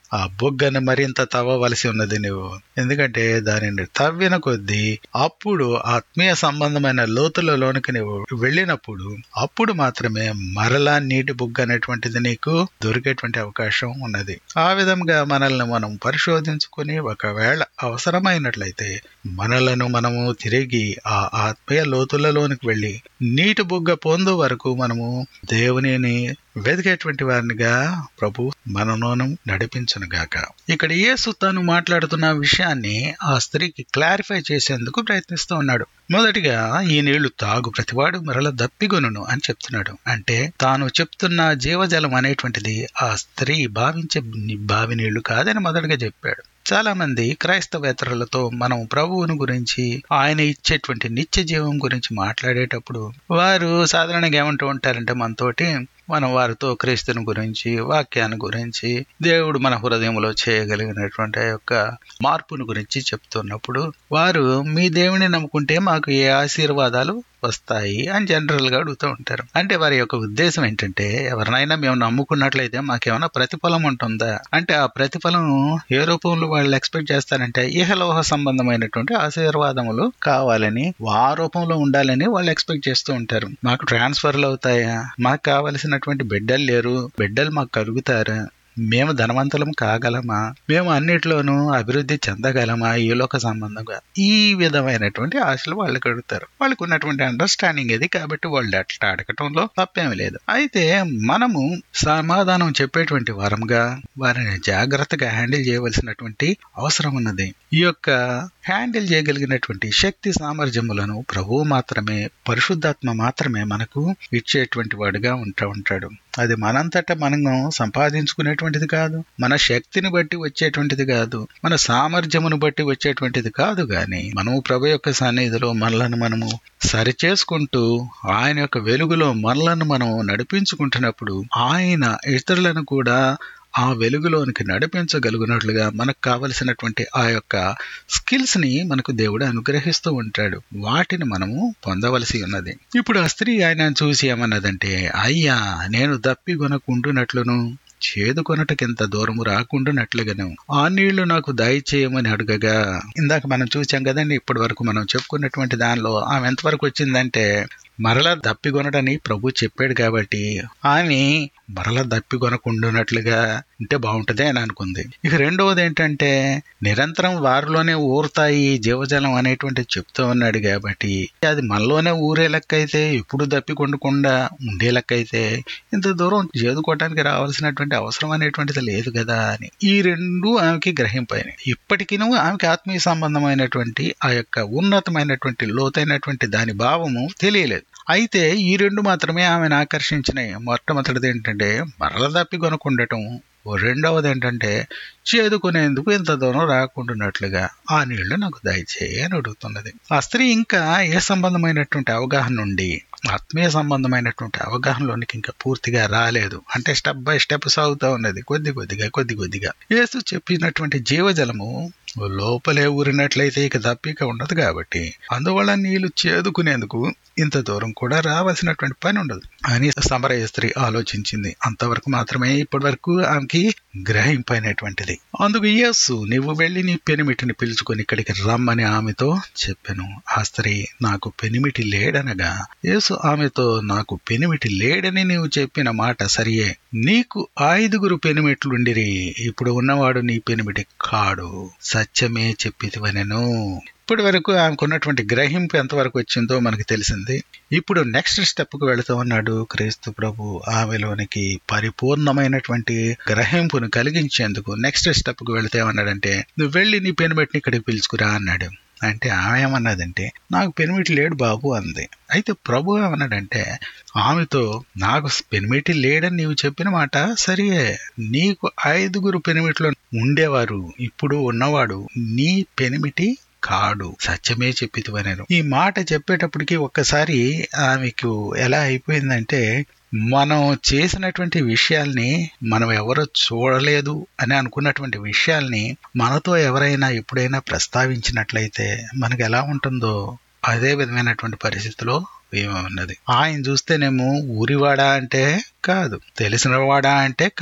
S1: ఆ బొగ్గను మరింత తవ్వవలసి ఉన్నది నువ్వు ఎందుకంటే దానిని తవ్విన కొద్దీ అప్పుడు ఆత్మీయ సంబంధమైన లోతులలోనికి నువ్వు వెళ్ళినప్పుడు అప్పుడు మాత్రమే మరలా నీటి బుగ్గ అనేటువంటిది నీకు దొరికేటువంటి అవకాశం ఉన్నది ఆ విధంగా మనల్ని మనం పరిశోధించుకుని ఒకవేళ అవసరమైనట్లయితే మనలను మనము తిరిగి ఆ ఆత్మీయ లోతులలోనికి వెళ్ళి నీటి బుగ్గ పొందు వరకు మనము దేవునిని వెతికేటువంటి వారినిగా ప్రభు మనలోను నడిపించునుగాక ఇక్కడ యేసు తాను మాట్లాడుతున్న విషయాన్ని ఆ స్త్రీకి క్లారిఫై చేసేందుకు ప్రయత్నిస్తూ ఉన్నాడు మొదటిగా ఈ నీళ్లు తాగు ప్రతివాడు మరల దప్పిగొనును అని చెప్తున్నాడు అంటే తాను చెప్తున్న జీవజలం అనేటువంటిది ఆ స్త్రీ భావించే బావి నీళ్లు కాదని మొదటగా చెప్పాడు చాలా మంది క్రైస్తవేతరులతో మనం ప్రభువుని గురించి ఆయన ఇచ్చేటువంటి నిత్య జీవం గురించి మాట్లాడేటప్పుడు వారు సాధారణంగా ఏమంటూ ఉంటారంటే మనతోటి మనం వారితో క్రీస్తుని గురించి వాక్యాన్ని గురించి దేవుడు మన హృదయంలో చేయగలిగినటువంటి యొక్క మార్పుని గురించి చెప్తున్నప్పుడు వారు మీ దేవుని నమ్ముకుంటే మాకు ఏ ఆశీర్వాదాలు వస్తాయి అని జనరల్ గా అడుగుతూ ఉంటారు అంటే వారి యొక్క ఉద్దేశం ఏంటంటే ఎవరినైనా మేము నమ్ముకున్నట్లయితే మాకేమైనా ప్రతిఫలం ఉంటుందా అంటే ఆ ప్రతిఫలం ఏ రూపంలో వాళ్ళు ఎక్స్పెక్ట్ చేస్తారంటే ఇహలోహ సంబంధమైనటువంటి ఆశీర్వాదములు కావాలని ఆ రూపంలో ఉండాలని వాళ్ళు ఎక్స్పెక్ట్ చేస్తూ ఉంటారు మాకు ట్రాన్స్ఫర్లు అవుతాయా మాకు కావలసినటువంటి బిడ్డలు లేరు బిడ్డలు మాకు కలుగుతారా మేము ధనవంతులం కాగలమా మేము అన్నిట్లోనూ అభివృద్ధి చెందగలమా ఈ లోక సంబంధంగా ఈ విధమైనటువంటి ఆశలు వాళ్ళకి అడుగుతారు వాళ్ళకు ఉన్నటువంటి అండర్స్టాండింగ్ ఇది కాబట్టి వాళ్ళు అట్లా అడగటంలో తప్పేమీ లేదు అయితే మనము సమాధానం చెప్పేటువంటి వారంగా వారిని జాగ్రత్తగా హ్యాండిల్ చేయవలసినటువంటి అవసరం ఉన్నది ఈ యొక్క హ్యాండిల్ చేయగలిగినటువంటి శక్తి సామర్థ్యములను ప్రభువు మాత్రమే పరిశుద్ధాత్మ మాత్రమే మనకు ఇచ్చేటువంటి వాడుగా ఉంటా ఉంటాడు అది మనంతట మనం సంపాదించుకునేటువంటిది కాదు మన శక్తిని బట్టి వచ్చేటువంటిది కాదు మన సామర్థ్యమును బట్టి వచ్చేటువంటిది కాదు గాని మనము ప్రభు యొక్క సన్నిధిలో మనలను మనము సరిచేసుకుంటూ ఆయన యొక్క వెలుగులో మనలను మనం నడిపించుకుంటున్నప్పుడు ఆయన ఇతరులను కూడా ఆ వెలుగులోనికి నడిపించగలుగునట్లుగా మనకు కావలసినటువంటి ఆ యొక్క స్కిల్స్ ని మనకు దేవుడు అనుగ్రహిస్తూ ఉంటాడు వాటిని మనము పొందవలసి ఉన్నది ఇప్పుడు ఆ స్త్రీ ఆయన చూసి ఏమన్నదంటే అయ్యా నేను దప్పి కొనకుండునట్లును చేదుకొనటకింత దూరము రాకుండానట్లుగాను ఆ నీళ్లు నాకు దయచేయమని అడగగా ఇందాక మనం చూసాం కదండి ఇప్పటి వరకు మనం చెప్పుకున్నటువంటి దానిలో ఆమె ఎంతవరకు వచ్చిందంటే మరలా దప్పికొనడని ప్రభు చెప్పాడు కాబట్టి ఆమె మరలా దప్పికొనకుండునట్లుగా ఉంటే బాగుంటది అని అనుకుంది ఇక రెండవది ఏంటంటే నిరంతరం వారిలోనే ఊరుతాయి జీవజలం అనేటువంటి చెప్తూ ఉన్నాడు కాబట్టి అది మనలోనే ఊరే లెక్క అయితే ఎప్పుడు దప్పికొండకుండా ఉండే లెక్క అయితే ఇంత దూరం చేదుకోవడానికి రావాల్సినటువంటి అవసరం అనేటువంటిది లేదు కదా అని ఈ రెండు ఆమెకి గ్రహింపైనాయి ఇప్పటికీ ఆమెకి ఆత్మీయ సంబంధమైనటువంటి ఆ యొక్క ఉన్నతమైనటువంటి లోతైనటువంటి దాని భావము తెలియలేదు అయితే ఈ రెండు మాత్రమే ఆమెను ఆకర్షించినాయి మొట్టమొదటిది ఏంటంటే మరల తప్పి కొనుక్కుండటం రెండవది ఏంటంటే చేదుకునేందుకు ఇంత దూరం రాకుండాన్నట్లుగా ఆ నీళ్లు నాకు దయచేయి అని అడుగుతున్నది ఆ స్త్రీ ఇంకా ఏ సంబంధమైనటువంటి అవగాహన నుండి ఆత్మీయ సంబంధమైనటువంటి అవగాహనలోనికి ఇంకా పూర్తిగా రాలేదు అంటే స్టెప్ బై స్టెప్ సాగుతూ ఉన్నది కొద్ది కొద్దిగా కొద్ది కొద్దిగా యేసు చెప్పినటువంటి జీవజలము లోపలే ఊరినట్లయితే ఇక తప్పిక ఉండదు కాబట్టి అందువల్ల నీళ్లు చేదుకునేందుకు ఇంత దూరం కూడా రావాల్సినటువంటి పని ఉండదు అని సమరయ స్త్రీ ఆలోచించింది అంతవరకు మాత్రమే ఇప్పటి వరకు ఆమెకి గ్రహింపైనటువంటిది అందుకు యేసు నువ్వు వెళ్ళి నీ పెనిమిటిని పిలుచుకొని ఇక్కడికి రమ్మని ఆమెతో చెప్పాను ఆ స్త్రీ నాకు పెనిమిటి లేడనగా యేసు ఆమెతో నాకు పెనిమిటి లేడని నీవు చెప్పిన మాట సరియే నీకు ఐదుగురు పెనిమిట్లుండిరి ఇప్పుడు ఉన్నవాడు నీ పెనిమిటి కాడు సత్యమే చెప్పితివనెను ఇప్పటి వరకు ఆమెకున్నటువంటి గ్రహింపు ఎంతవరకు వచ్చిందో మనకు తెలిసింది ఇప్పుడు నెక్స్ట్ స్టెప్ కు వెళుతూ ఉన్నాడు క్రీస్తు ప్రభు ఆమెలోనికి పరిపూర్ణమైనటువంటి గ్రహింపును కలిగించేందుకు నెక్స్ట్ స్టెప్ కు వెళితే ఏమన్నాడంటే నువ్వు వెళ్ళి నీ పెనుబెట్టిని ఇక్కడికి పిలుచుకురా అన్నాడు అంటే ఆమె ఏమన్నదంటే నాకు పెనిమిటి లేడు బాబు అంది అయితే ప్రభు ఏమన్నాడంటే ఆమెతో నాకు పెనిమిటి లేడని నీవు చెప్పిన మాట సరియే నీకు ఐదుగురు పెనిమిట్లో ఉండేవారు ఇప్పుడు ఉన్నవాడు నీ పెనిమిటి కాడు సత్యమే చెప్పితివనేను ఈ మాట చెప్పేటప్పటికి ఒక్కసారి ఆమెకు ఎలా అయిపోయిందంటే మనం చేసినటువంటి విషయాల్ని మనం ఎవరో చూడలేదు అని అనుకున్నటువంటి విషయాల్ని మనతో ఎవరైనా ఎప్పుడైనా ప్రస్తావించినట్లయితే మనకు ఎలా ఉంటుందో అదే విధమైనటువంటి పరిస్థితిలో ఉన్నది ఆయన చూస్తేనేమో ఊరివాడా అంటే కాదు తెలిసినవాడా అంటే కాదు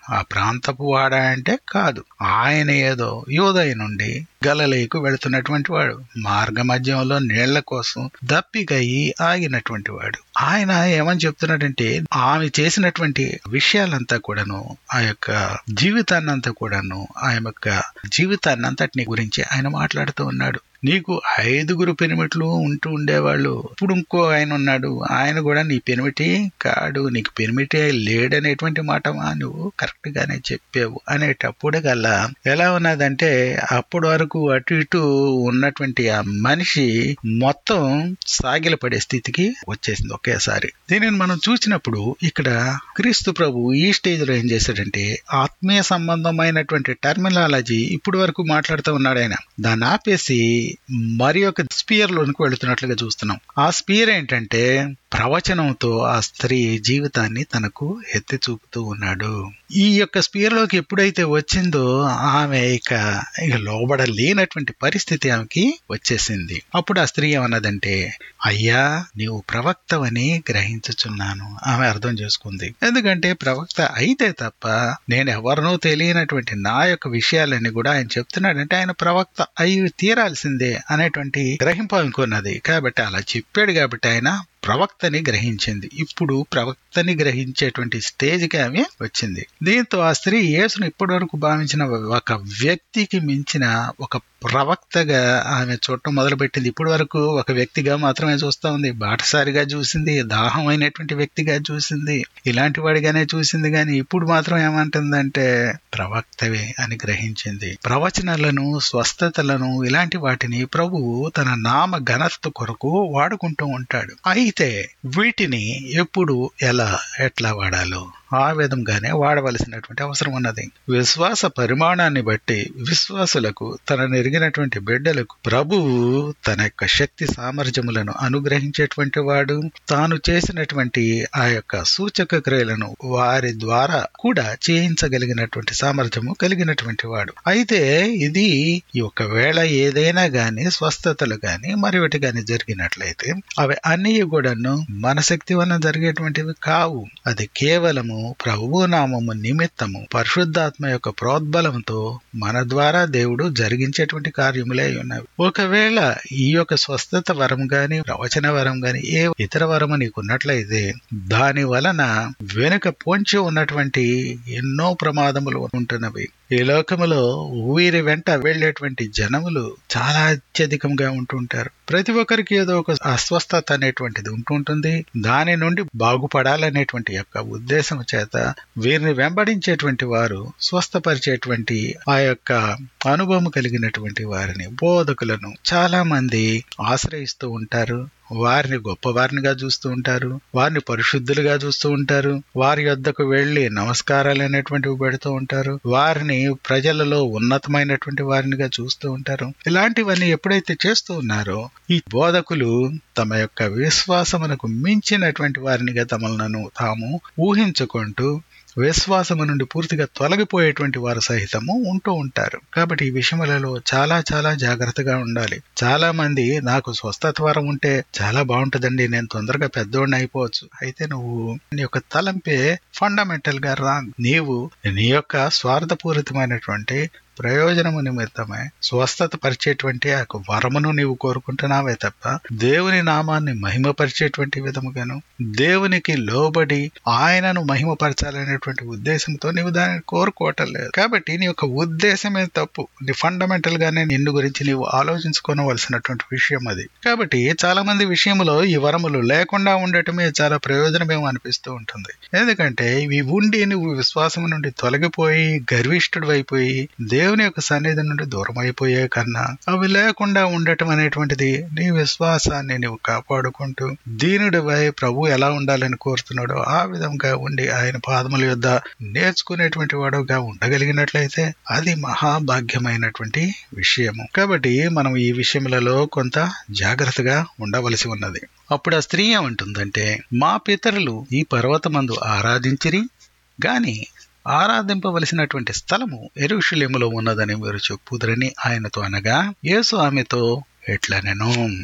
S1: ఆ ప్రాంతపు వాడా అంటే కాదు ఆయన ఏదో యోదయ నుండి గలలేకు వెళుతున్నటువంటి వాడు మార్గ మధ్యంలో నీళ్ల కోసం దప్పికయ్యి ఆగినటువంటి వాడు ఆయన ఏమని చెప్తున్నాడంటే ఆమె చేసినటువంటి విషయాలంతా కూడాను ఆ యొక్క జీవితాన్ని అంతా కూడాను ఆ యొక్క జీవితాన్ని అంతటిని గురించి ఆయన మాట్లాడుతూ ఉన్నాడు నీకు ఐదుగురు పెనిమిట్లు ఉంటూ ఉండేవాళ్ళు ఇప్పుడు ఇంకో ఆయన ఉన్నాడు ఆయన కూడా నీ పెనిమిటి కాడు నీకు పెనిమిటి లేడనేటువంటి మాట నువ్వు కరెక్ట్ గానే చెప్పావు అనేటప్పుడు కల్లా ఎలా ఉన్నదంటే అప్పటి వరకు అటు ఇటు ఉన్నటువంటి ఆ మనిషి మొత్తం సాగిలపడే స్థితికి వచ్చేసింది ఒకేసారి దీనిని మనం చూసినప్పుడు ఇక్కడ క్రీస్తు ప్రభు ఈ స్టేజ్ లో ఏం చేశాడంటే ఆత్మీయ సంబంధమైనటువంటి టర్మినాలజీ ఇప్పుడు వరకు మాట్లాడుతూ ఉన్నాడు ఆయన దాన్ని ఆపేసి మరి ఒక స్పియర్ లోనికి వెళుతున్నట్లుగా చూస్తున్నాం ఆ స్పియర్ ఏంటంటే ప్రవచనంతో ఆ స్త్రీ జీవితాన్ని తనకు ఎత్తి చూపుతూ ఉన్నాడు ఈ యొక్క స్పియర్ లోకి ఎప్పుడైతే వచ్చిందో ఆమె ఇక ఇక లోబడలేనటువంటి పరిస్థితి ఆమెకి వచ్చేసింది అప్పుడు ఆ స్త్రీ ఏమన్నదంటే అయ్యా నీవు ప్రవక్తవని గ్రహించుచున్నాను ఆమె అర్థం చేసుకుంది ఎందుకంటే ప్రవక్త అయితే తప్ప నేను ఎవరినో తెలియనటువంటి నా యొక్క విషయాలన్నీ కూడా ఆయన చెప్తున్నాడంటే ఆయన ప్రవక్త అయి తీరాల్సిందే అనేటువంటి గ్రహింపు అనుకున్నది కాబట్టి అలా చెప్పాడు కాబట్టి ఆయన ప్రవక్తని గ్రహించింది ఇప్పుడు ప్రవక్తని గ్రహించేటువంటి స్టేజ్కి ఆమె వచ్చింది దీంతో ఆ స్త్రీ యేసును ఇప్పటి వరకు భావించిన ఒక వ్యక్తికి మించిన ఒక ప్రవక్తగా ఆమె చూడటం మొదలుపెట్టింది ఇప్పటి వరకు ఒక వ్యక్తిగా మాత్రమే చూస్తా ఉంది బాటసారిగా చూసింది దాహమైనటువంటి వ్యక్తిగా చూసింది ఇలాంటి వాడిగానే చూసింది కానీ ఇప్పుడు మాత్రం ఏమంటుందంటే ప్రవక్తవే అని గ్రహించింది ప్రవచనాలను స్వస్థతలను ఇలాంటి వాటిని ప్రభువు తన నామ ఘనత కొరకు వాడుకుంటూ ఉంటాడు అయితే వీటిని ఎప్పుడు ఎలా ఎట్లా వాడాలో ఆ విధంగానే వాడవలసినటువంటి అవసరం ఉన్నది విశ్వాస పరిమాణాన్ని బట్టి విశ్వాసులకు తన నెరిగినటువంటి బిడ్డలకు ప్రభువు తన యొక్క శక్తి సామర్థ్యములను అనుగ్రహించేటువంటి వాడు తాను చేసినటువంటి ఆ యొక్క సూచక క్రియలను వారి ద్వారా కూడా చేయించగలిగినటువంటి సామర్థ్యము కలిగినటువంటి వాడు అయితే ఇది ఒకవేళ ఏదైనా గాని స్వస్థతలు గాని మరొకటి గాని జరిగినట్లయితే అవి అన్ని కూడాను మన శక్తి వలన జరిగేటువంటివి కావు అది కేవలము ప్రభు నామము నిమిత్తము పరిశుద్ధాత్మ యొక్క ప్రోద్బలంతో మన ద్వారా దేవుడు జరిగించేటువంటి కార్యములే ఉన్నవి ఒకవేళ ఈ యొక్క స్వస్థత వరం గాని ప్రవచన వరం గాని ఏ ఇతర వరము నీకున్నట్లయితే దాని వలన వెనుక పొంచి ఉన్నటువంటి ఎన్నో ప్రమాదములు ఉంటున్నవి ఈ లోకములో వీరి వెంట వెళ్లేటువంటి జనములు చాలా అత్యధికంగా ఉంటుంటారు ప్రతి ఒక్కరికి ఏదో ఒక అస్వస్థత అనేటువంటిది ఉంటుంటుంది దాని నుండి బాగుపడాలనేటువంటి యొక్క ఉద్దేశం చేత వీరిని వెంబడించేటువంటి వారు స్వస్థపరిచేటువంటి ఆ యొక్క అనుభవం కలిగినటువంటి వారిని బోధకులను చాలా మంది ఆశ్రయిస్తూ ఉంటారు వారిని గొప్పవారినిగా చూస్తూ ఉంటారు వారిని పరిశుద్ధులుగా చూస్తూ ఉంటారు వారి యొద్దకు వెళ్లి నమస్కారాలు అనేటువంటివి పెడుతూ ఉంటారు వారిని ప్రజలలో ఉన్నతమైనటువంటి వారినిగా చూస్తూ ఉంటారు ఇలాంటివన్నీ ఎప్పుడైతే చేస్తూ ఉన్నారో ఈ బోధకులు తమ యొక్క విశ్వాసమునకు మించినటువంటి వారినిగా తమలను తాము ఊహించుకుంటూ విశ్వాసము నుండి పూర్తిగా తొలగిపోయేటువంటి వారు సహితము ఉంటూ ఉంటారు కాబట్టి ఈ విషయములలో చాలా చాలా జాగ్రత్తగా ఉండాలి చాలా మంది నాకు స్వస్థత వరం ఉంటే చాలా బాగుంటుందండి నేను తొందరగా పెద్దోడిని అయిపోవచ్చు అయితే నువ్వు నీ యొక్క తలంపే ఫండమెంటల్ గా రాంగ్ నీవు నీ యొక్క స్వార్థపూరితమైనటువంటి ప్రయోజనము నిమిత్తమే స్వస్థత పరిచేటువంటి ఆ వరమును నీవు కోరుకుంటున్నావే తప్ప దేవుని నామాన్ని మహిమపరిచేటువంటి విధముగాను దేవునికి లోబడి ఆయనను మహిమపరచాలనేటువంటి ఉద్దేశంతో నీవు దానిని కోరుకోవటం లేదు కాబట్టి నీ యొక్క ఉద్దేశమే తప్పు నీ ఫండమెంటల్ గానే నిన్ను గురించి నీవు ఆలోచించుకోవలసినటువంటి విషయం అది కాబట్టి చాలా మంది విషయంలో ఈ వరములు లేకుండా ఉండటమే చాలా ప్రయోజనమేమో అనిపిస్తూ ఉంటుంది ఎందుకంటే ఇవి ఉండి నువ్వు విశ్వాసం నుండి తొలగిపోయి గర్విష్ఠుడు అయిపోయి దేవుని యొక్క సన్నిధి నుండి దూరం అయిపోయే కన్నా అవి లేకుండా ఉండటం అనేటువంటిది నీ విశ్వాసాన్ని నీవు కాపాడుకుంటూ దీనుడివై ప్రభు ఎలా ఉండాలని కోరుతున్నాడో ఆ విధంగా ఉండి ఆయన పాదముల యొద్ద నేర్చుకునేటువంటి వాడుగా ఉండగలిగినట్లయితే అది మహాభాగ్యమైనటువంటి విషయము కాబట్టి మనం ఈ విషయములలో కొంత జాగ్రత్తగా ఉండవలసి ఉన్నది అప్పుడు ఆ స్త్రీ ఏమంటుందంటే మా పితరులు ఈ పర్వతమందు ఆరాధించిరి గాని ఆరాధింపవలసినటువంటి స్థలము ఎరుషులేములో ఉన్నదని మీరు చెప్పుదురని ఆయనతో అనగా యేసు ఆమెతో ఎట్లనెను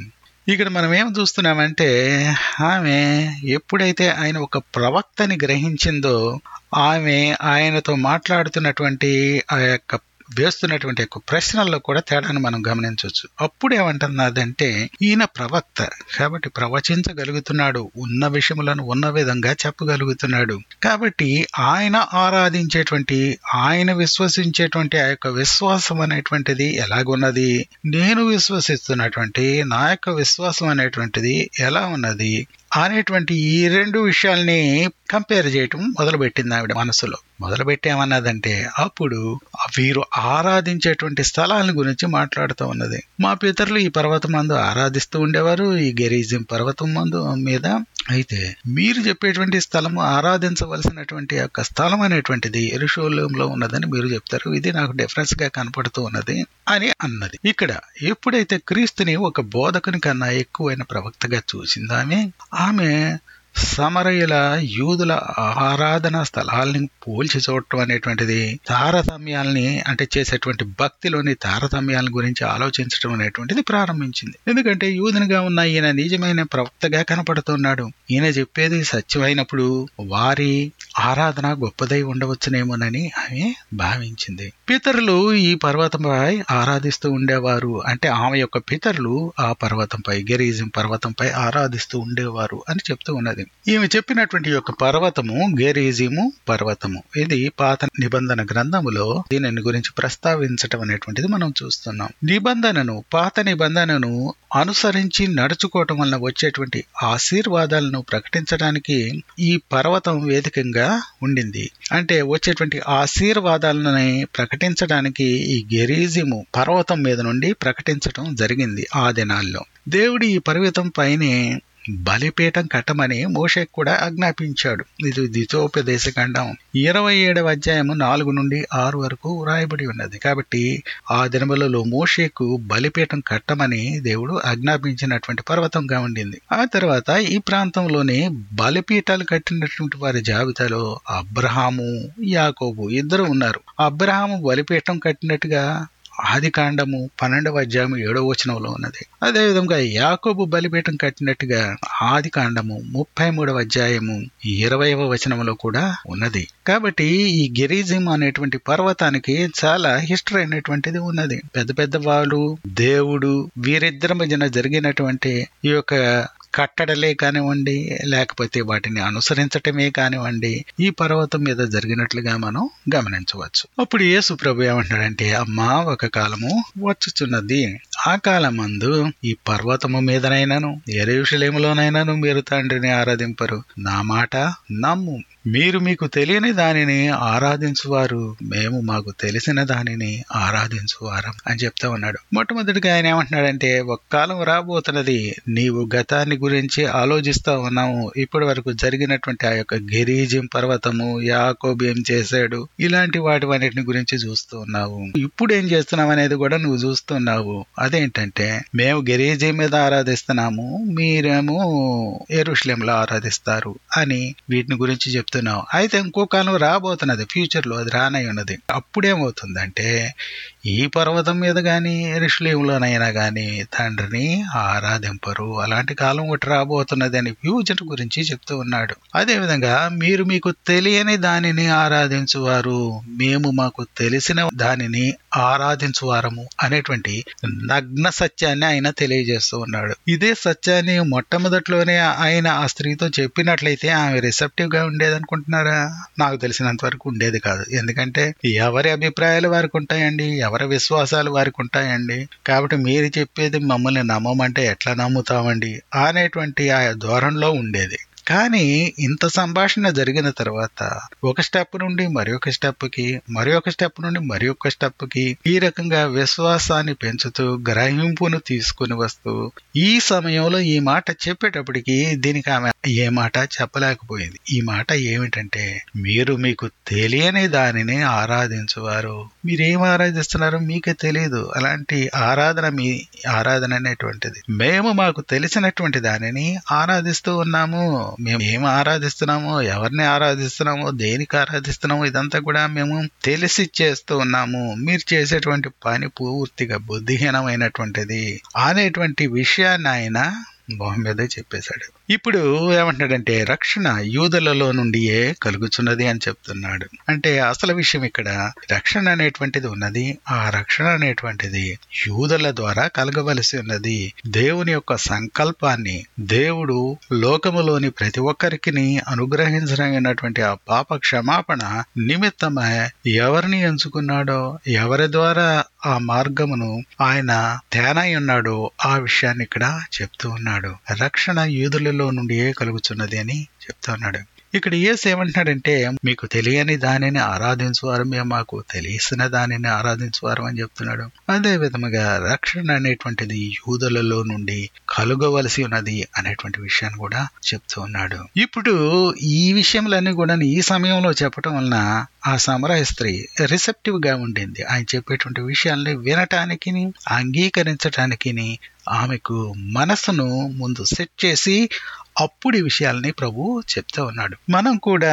S1: ఇక్కడ మనం ఏం చూస్తున్నామంటే ఆమె ఎప్పుడైతే ఆయన ఒక ప్రవక్తని గ్రహించిందో ఆమె ఆయనతో మాట్లాడుతున్నటువంటి ఆ యొక్క వేస్తున్నటువంటి యొక్క ప్రశ్నల్లో కూడా తేడాను మనం గమనించవచ్చు అప్పుడు ఏమంటున్నదంటే ఈయన ప్రవక్త కాబట్టి ప్రవచించగలుగుతున్నాడు ఉన్న విషయములను ఉన్న విధంగా చెప్పగలుగుతున్నాడు కాబట్టి ఆయన ఆరాధించేటువంటి ఆయన విశ్వసించేటువంటి ఆ యొక్క విశ్వాసం అనేటువంటిది ఎలాగున్నది నేను విశ్వసిస్తున్నటువంటి నా యొక్క విశ్వాసం అనేటువంటిది ఎలా ఉన్నది అనేటువంటి ఈ రెండు విషయాల్ని కంపేర్ చేయటం మొదలుపెట్టింది ఆవిడ మనసులో మొదలుపెట్టేమన్నదంటే అప్పుడు వీరు ఆరాధించేటువంటి స్థలాల గురించి మాట్లాడుతూ ఉన్నది మా పితరులు ఈ పర్వతం మందు ఆరాధిస్తూ ఉండేవారు ఈ గెరీజిం పర్వతం మందు మీద అయితే మీరు చెప్పేటువంటి స్థలము ఆరాధించవలసినటువంటి యొక్క స్థలం అనేటువంటిది ఎరుషోలంలో ఉన్నదని మీరు చెప్తారు ఇది నాకు డిఫరెన్స్ గా కనపడుతూ ఉన్నది అని అన్నది ఇక్కడ ఎప్పుడైతే క్రీస్తుని ఒక బోధకుని కన్నా ఎక్కువైన ప్రవక్తగా చూసిందామె ఆమె సమరయుల యూదుల ఆరాధన స్థలాల్ని పోల్చి చూడటం అనేటువంటిది తారతమ్యాల్ని అంటే చేసేటువంటి భక్తిలోని తారతమ్యాల గురించి ఆలోచించడం అనేటువంటిది ప్రారంభించింది ఎందుకంటే యూదునిగా ఉన్న ఈయన నిజమైన ప్రవక్తగా కనపడుతున్నాడు ఈయన చెప్పేది సత్యమైనప్పుడు వారి ఆరాధన గొప్పదై ఉండవచ్చునేమోనని ఆమె భావించింది పితరులు ఈ పర్వతంపై ఆరాధిస్తూ ఉండేవారు అంటే ఆమె యొక్క పితరులు ఆ పర్వతంపై గెరీజిం పర్వతంపై ఆరాధిస్తూ ఉండేవారు అని చెప్తూ ఉన్నది ఈమె చెప్పినటువంటి యొక్క పర్వతము గెరీజిము పర్వతము ఇది పాత నిబంధన గ్రంథములో దీనిని గురించి ప్రస్తావించటం అనేటువంటిది మనం చూస్తున్నాం నిబంధనను పాత నిబంధనను అనుసరించి నడుచుకోవటం వలన వచ్చేటువంటి ఆశీర్వాదాలను ప్రకటించడానికి ఈ పర్వతం వేదికంగా ఉండింది అంటే వచ్చేటువంటి ఆశీర్వాదాలని ప్రకటించడానికి ఈ గెరీజిము పర్వతం మీద నుండి ప్రకటించటం జరిగింది ఆ దినాల్లో దేవుడి ఈ పర్వతం పైనే బలిపీఠం కట్టమని మోషే కూడా ఆజ్ఞాపించాడు ఇది ద్వితోపదేశకాండం ఇరవై ఏడవ అధ్యాయము నాలుగు నుండి ఆరు వరకు వ్రాయబడి ఉన్నది కాబట్టి ఆ దినములలో మోషేకు బలిపీఠం కట్టమని దేవుడు ఆజ్ఞాపించినటువంటి పర్వతంగా ఉండింది ఆ తర్వాత ఈ ప్రాంతంలోనే బలిపీఠాలు కట్టినటువంటి వారి జాబితాలో అబ్రహాము యాకోబు ఇద్దరు ఉన్నారు అబ్రహాము బలిపీఠం కట్టినట్టుగా ఆది కాండము పన్నెండవ అధ్యాయము ఏడవ వచనంలో ఉన్నది అదేవిధంగా యాకోబు బలిపీఠం కట్టినట్టుగా ఆది కాండము ముప్పై మూడవ అధ్యాయము ఇరవైవ వచనంలో కూడా ఉన్నది కాబట్టి ఈ గిరిజిం అనేటువంటి పర్వతానికి చాలా హిస్టరీ అనేటువంటిది ఉన్నది పెద్ద పెద్ద వాళ్ళు దేవుడు వీరిద్దరి మధ్యన జరిగినటువంటి ఈ యొక్క కట్టడలే కానివ్వండి లేకపోతే వాటిని అనుసరించటమే కానివ్వండి ఈ పర్వతం మీద జరిగినట్లుగా మనం గమనించవచ్చు అప్పుడు యేసు ప్రభు ఏమంటాడంటే అమ్మా ఒక కాలము వచ్చుచున్నది ఆ కాలమందు ఈ పర్వతము మీదనైనాను ఎరేషులేములోనైనాను మీరు తండ్రిని ఆరాధింపరు నా మాట నమ్ము మీరు మీకు తెలియని దానిని ఆరాధించువారు మేము మాకు తెలిసిన దానిని ఆరాధించువారం అని చెప్తా ఉన్నాడు మొట్టమొదటిగా ఆయన ఏమంటున్నాడంటే ఒక కాలం రాబోతున్నది నీవు గతాన్ని గురించి ఆలోచిస్తా ఉన్నావు ఇప్పటి వరకు జరిగినటువంటి ఆ యొక్క గిరీజిం పర్వతము యాకోబు ఏం చేశాడు ఇలాంటి వాటి అన్నిటిని గురించి చూస్తూ ఉన్నావు ఇప్పుడు ఏం చేస్తున్నావు అనేది కూడా నువ్వు చూస్తున్నావు అదేంటంటే మేము గిరీజీ మీద ఆరాధిస్తున్నాము మీరేమో ఎరుషులేంలో ఆరాధిస్తారు అని వీటిని గురించి చెప్తున్నావు అయితే ఇంకో కాలం రాబోతున్నది ఫ్యూచర్ లో అది రానై ఉన్నది అప్పుడేమవుతుందంటే ఈ పర్వతం మీద గాని ఎరుషులేంలోనైనా గాని తండ్రిని ఆరాధింపరు అలాంటి కాలం ఒకటి రాబోతున్నది అని ఫ్యూచర్ గురించి చెప్తూ ఉన్నాడు అదేవిధంగా మీరు మీకు తెలియని దానిని ఆరాధించువారు మేము మాకు తెలిసిన దానిని ఆరాధించువారము అనేటువంటి నగ్న సత్యాన్ని ఆయన తెలియజేస్తూ ఉన్నాడు ఇదే సత్యాన్ని మొట్టమొదట్లోనే ఆయన ఆ స్త్రీతో చెప్పినట్లయితే ఆమె రిసెప్టివ్ గా ఉండేది అనుకుంటున్నారా నాకు తెలిసినంత వరకు ఉండేది కాదు ఎందుకంటే ఎవరి అభిప్రాయాలు వారికి ఉంటాయండి ఎవరి విశ్వాసాలు వారికి ఉంటాయండి కాబట్టి మీరు చెప్పేది మమ్మల్ని నమ్మమంటే ఎట్లా నమ్ముతామండి అనేటువంటి ఆ ధోరణిలో ఉండేది కానీ ఇంత సంభాషణ జరిగిన తర్వాత ఒక స్టెప్ నుండి మరి ఒక స్టెప్కి మరి ఒక స్టెప్ నుండి మరి ఒక స్టెప్కి ఈ రకంగా విశ్వాసాన్ని పెంచుతూ గ్రహింపును తీసుకుని వస్తూ ఈ సమయంలో ఈ మాట చెప్పేటప్పటికి దీనికి ఆమె ఏ మాట చెప్పలేకపోయింది ఈ మాట ఏమిటంటే మీరు మీకు తెలియని దానిని ఆరాధించువారు మీరేం ఆరాధిస్తున్నారో మీకే తెలియదు అలాంటి ఆరాధన మీ ఆరాధన అనేటువంటిది మేము మాకు తెలిసినటువంటి దానిని ఆరాధిస్తూ ఉన్నాము మేము ఏం ఆరాధిస్తున్నామో ఎవరిని ఆరాధిస్తున్నామో దేనికి ఆరాధిస్తున్నామో ఇదంతా కూడా మేము తెలిసి చేస్తూ ఉన్నాము మీరు చేసేటువంటి పని పూర్తిగా బుద్ధిహీనమైనటువంటిది అనేటువంటి విషయాన్ని ఆయన మొహం మీదే చెప్పేశాడు ఇప్పుడు ఏమంటున్నాడంటే రక్షణ యూదులలో నుండియే కలుగుచున్నది అని చెప్తున్నాడు అంటే అసలు విషయం ఇక్కడ రక్షణ అనేటువంటిది ఉన్నది ఆ రక్షణ అనేటువంటిది యూదుల ద్వారా కలగవలసి ఉన్నది దేవుని యొక్క సంకల్పాన్ని దేవుడు లోకములోని ప్రతి ఒక్కరికి అనుగ్రహించనటువంటి ఆ పాప క్షమాపణ నిమిత్తమే ఎవరిని ఎంచుకున్నాడో ఎవరి ద్వారా ఆ మార్గమును ఆయన తేనై ఉన్నాడో ఆ విషయాన్ని ఇక్కడ చెప్తూ ఉన్నాడు రక్షణ యూదులలో నుండి కలుగుతున్నది అని చెప్తా ఉన్నాడు ఇక్కడ ఏసు ఏమంటున్నాడంటే మీకు తెలియని దానిని ఆరాధించువారు మేము మాకు తెలిసిన దానిని ఆరాధించువారు అని చెప్తున్నాడు అదే విధముగా రక్షణ అనేటువంటిది యూదులలో నుండి కలుగవలసి ఉన్నది అనేటువంటి విషయాన్ని కూడా చెప్తూ ఉన్నాడు ఇప్పుడు ఈ విషయములన్నీ కూడా ఈ సమయంలో చెప్పటం వలన ఆ సమరాయ స్త్రీ రిసెప్టివ్ గా ఉండింది ఆయన చెప్పేటువంటి విషయాల్ని వినటానికి అంగీకరించటానికి ఆమెకు మనసును ముందు సెట్ చేసి అప్పుడు ఈ విషయాల్ని ప్రభు చెప్తా ఉన్నాడు మనం కూడా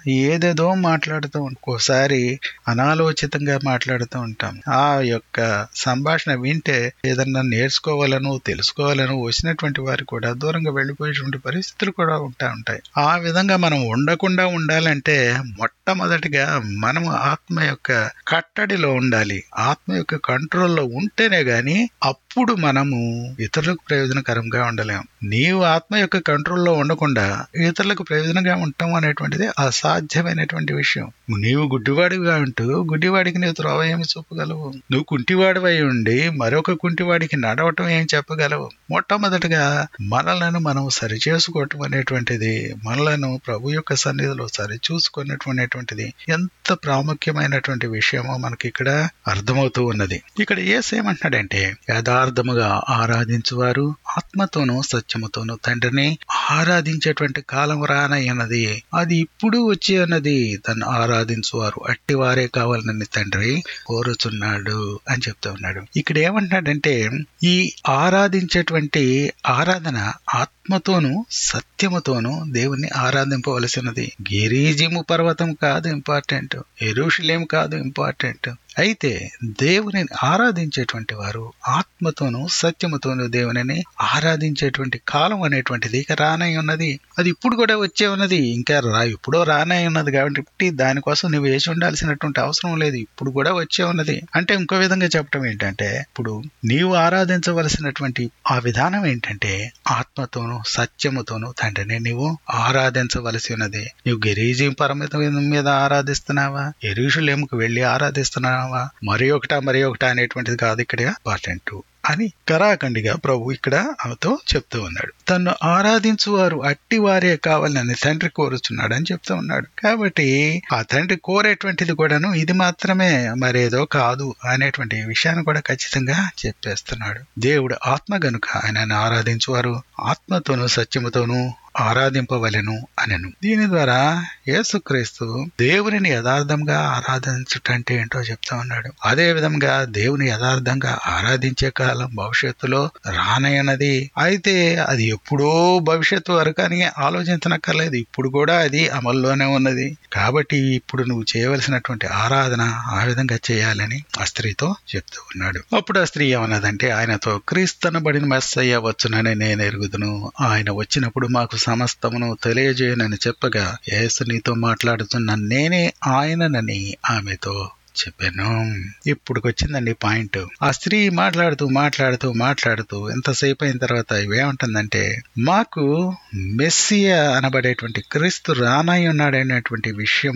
S1: ఏదేదో మాట్లాడుతూ ఒక్కోసారి అనాలోచితంగా మాట్లాడుతూ ఉంటాం ఆ యొక్క సంభాషణ వింటే ఏదన్నా నేర్చుకోవాలను తెలుసుకోవాలను వచ్చినటువంటి వారు కూడా దూరంగా వెళ్ళిపోయేటువంటి పరిస్థితులు కూడా ఉంటా ఉంటాయి ఆ విధంగా మనం ఉండకుండా ఉండాలంటే మొట్టమొదటిగా మనము ఆత్మ యొక్క కట్టడిలో ఉండాలి ఆత్మ యొక్క కంట్రోల్లో ఉంటేనే గాని అప్పుడు మనము ఇతరులకు ప్రయోజనకరంగా ఉండలేం నీవు ఆత్మ యొక్క కంట్రోల్లో ఉండకుండా ఇతరులకు ప్రయోజనంగా ఉండటం అనేటువంటిది అసాధ్యమైనటువంటి విషయం నీవు గుడ్డివాడిగా ఉంటూ గుడ్డివాడికి నీవు త్రోవ ఏమి చూపగలవు నువ్వు కుంటివాడివై ఉండి మరొక కుంటివాడికి నడవటం ఏం చెప్పగలవు మొట్టమొదటిగా మనలను మనం సరిచేసుకోవటం అనేటువంటిది మనలను ప్రభు యొక్క సన్నిధిలో సరిచూసుకున్నటువంటిది ఎంత ప్రాముఖ్యమైనటువంటి విషయమో మనకి ఇక్కడ అర్థమవుతూ ఉన్నది ఇక్కడ ఏసేమంటున్నాడంటే యథార్థముగా ఆరాధించువారు ఆత్మతోనూ సత్యముతోనూ తండ్రిని ఆరాధించేటువంటి కాలం రానయ్యన్నది అది ఇప్పుడు వచ్చి అన్నది తను ఆరాధించువారు అట్టివారే కావాలని తండ్రి కోరుచున్నాడు అని చెప్తా ఉన్నాడు ఇక్కడ ఏమంటున్నాడంటే ఈ ఆరాధించేటువంటి ఆరాధన ఆత్మతోనూ సత్యముతోనూ దేవుణ్ణి ఆరాధింపవలసినది గిరిజిము పర్వతం కాదు ఇంపార్టెంట్ ఎరుషులేం కాదు ఇంపార్టెంట్ అయితే దేవుని ఆరాధించేటువంటి వారు ఆత్మతోనూ సత్యముతోనూ దేవునిని ఆరాధించేటువంటి కాలం అనేటువంటిది ఇక రానై ఉన్నది అది ఇప్పుడు కూడా వచ్చే ఉన్నది ఇంకా రా ఇప్పుడో రానై ఉన్నది కాబట్టి దానికోసం నువ్వు వేసి ఉండాల్సినటువంటి అవసరం లేదు ఇప్పుడు కూడా వచ్చే ఉన్నది అంటే ఇంకో విధంగా చెప్పడం ఏంటంటే ఇప్పుడు నీవు ఆరాధించవలసినటువంటి ఆ విధానం ఏంటంటే ఆత్మతోనూ సత్యముతోనూ తండ్రిని నీవు ఆరాధించవలసి ఉన్నది నువ్వు గిరీజీ పరమితం మీద ఆరాధిస్తున్నావా ఎరుషులేముకు వెళ్లి ఆరాధిస్తున్నావా మరి ఒకట మరి ఒకట అనేటువంటిది కాదు ఇక్కడ ఇంపార్టెంట్ అని కరాఖండిగా ప్రభు ఇక్కడ ఆమెతో చెప్తూ ఉన్నాడు తను ఆరాధించువారు అట్టి వారే కావాలని తండ్రి కోరుచున్నాడు అని చెప్తూ ఉన్నాడు కాబట్టి ఆ తండ్రి కోరేటువంటిది కూడాను ఇది మాత్రమే మరేదో కాదు అనేటువంటి విషయాన్ని కూడా ఖచ్చితంగా చెప్పేస్తున్నాడు దేవుడు ఆత్మ గనుక ఆయనను ఆరాధించువారు ఆత్మతోనూ సత్యముతోనూ ఆరాధింపవలెను అనెను దీని ద్వారా యేసుక్రీస్తు దేవునిని యథార్థంగా ఆరాధించుటంటే ఏంటో చెప్తా ఉన్నాడు అదే విధంగా దేవుని యథార్థంగా ఆరాధించే కాలం భవిష్యత్తులో రానయ్యన్నది అయితే అది ఎప్పుడో భవిష్యత్తు వరకు అని ఆలోచించనక్కర్లేదు ఇప్పుడు కూడా అది అమల్లోనే ఉన్నది కాబట్టి ఇప్పుడు నువ్వు చేయవలసినటువంటి ఆరాధన ఆ విధంగా చేయాలని ఆ స్త్రీతో చెప్తూ ఉన్నాడు అప్పుడు ఆ స్త్రీ ఏమన్నదంటే ఆయనతో క్రీస్తనబడిన మెస్సయ్య వచ్చునని నేను ఎరుగుదును ఆయన వచ్చినప్పుడు మాకు సమస్తమును తెలియజేయనని చెప్పగా యేసు నీతో మాట్లాడుతున్న నేనే ఆయననని ఆమెతో చెప్పాను ఇప్పుడు వచ్చిందండి పాయింట్ ఆ స్త్రీ మాట్లాడుతూ మాట్లాడుతూ మాట్లాడుతూ ఎంతసేపు అయిన తర్వాత ఇవేమంటుందంటే మాకు మెస్సియా అనబడేటువంటి క్రీస్తు రానాయి ఉన్నాడనేటువంటి విషయము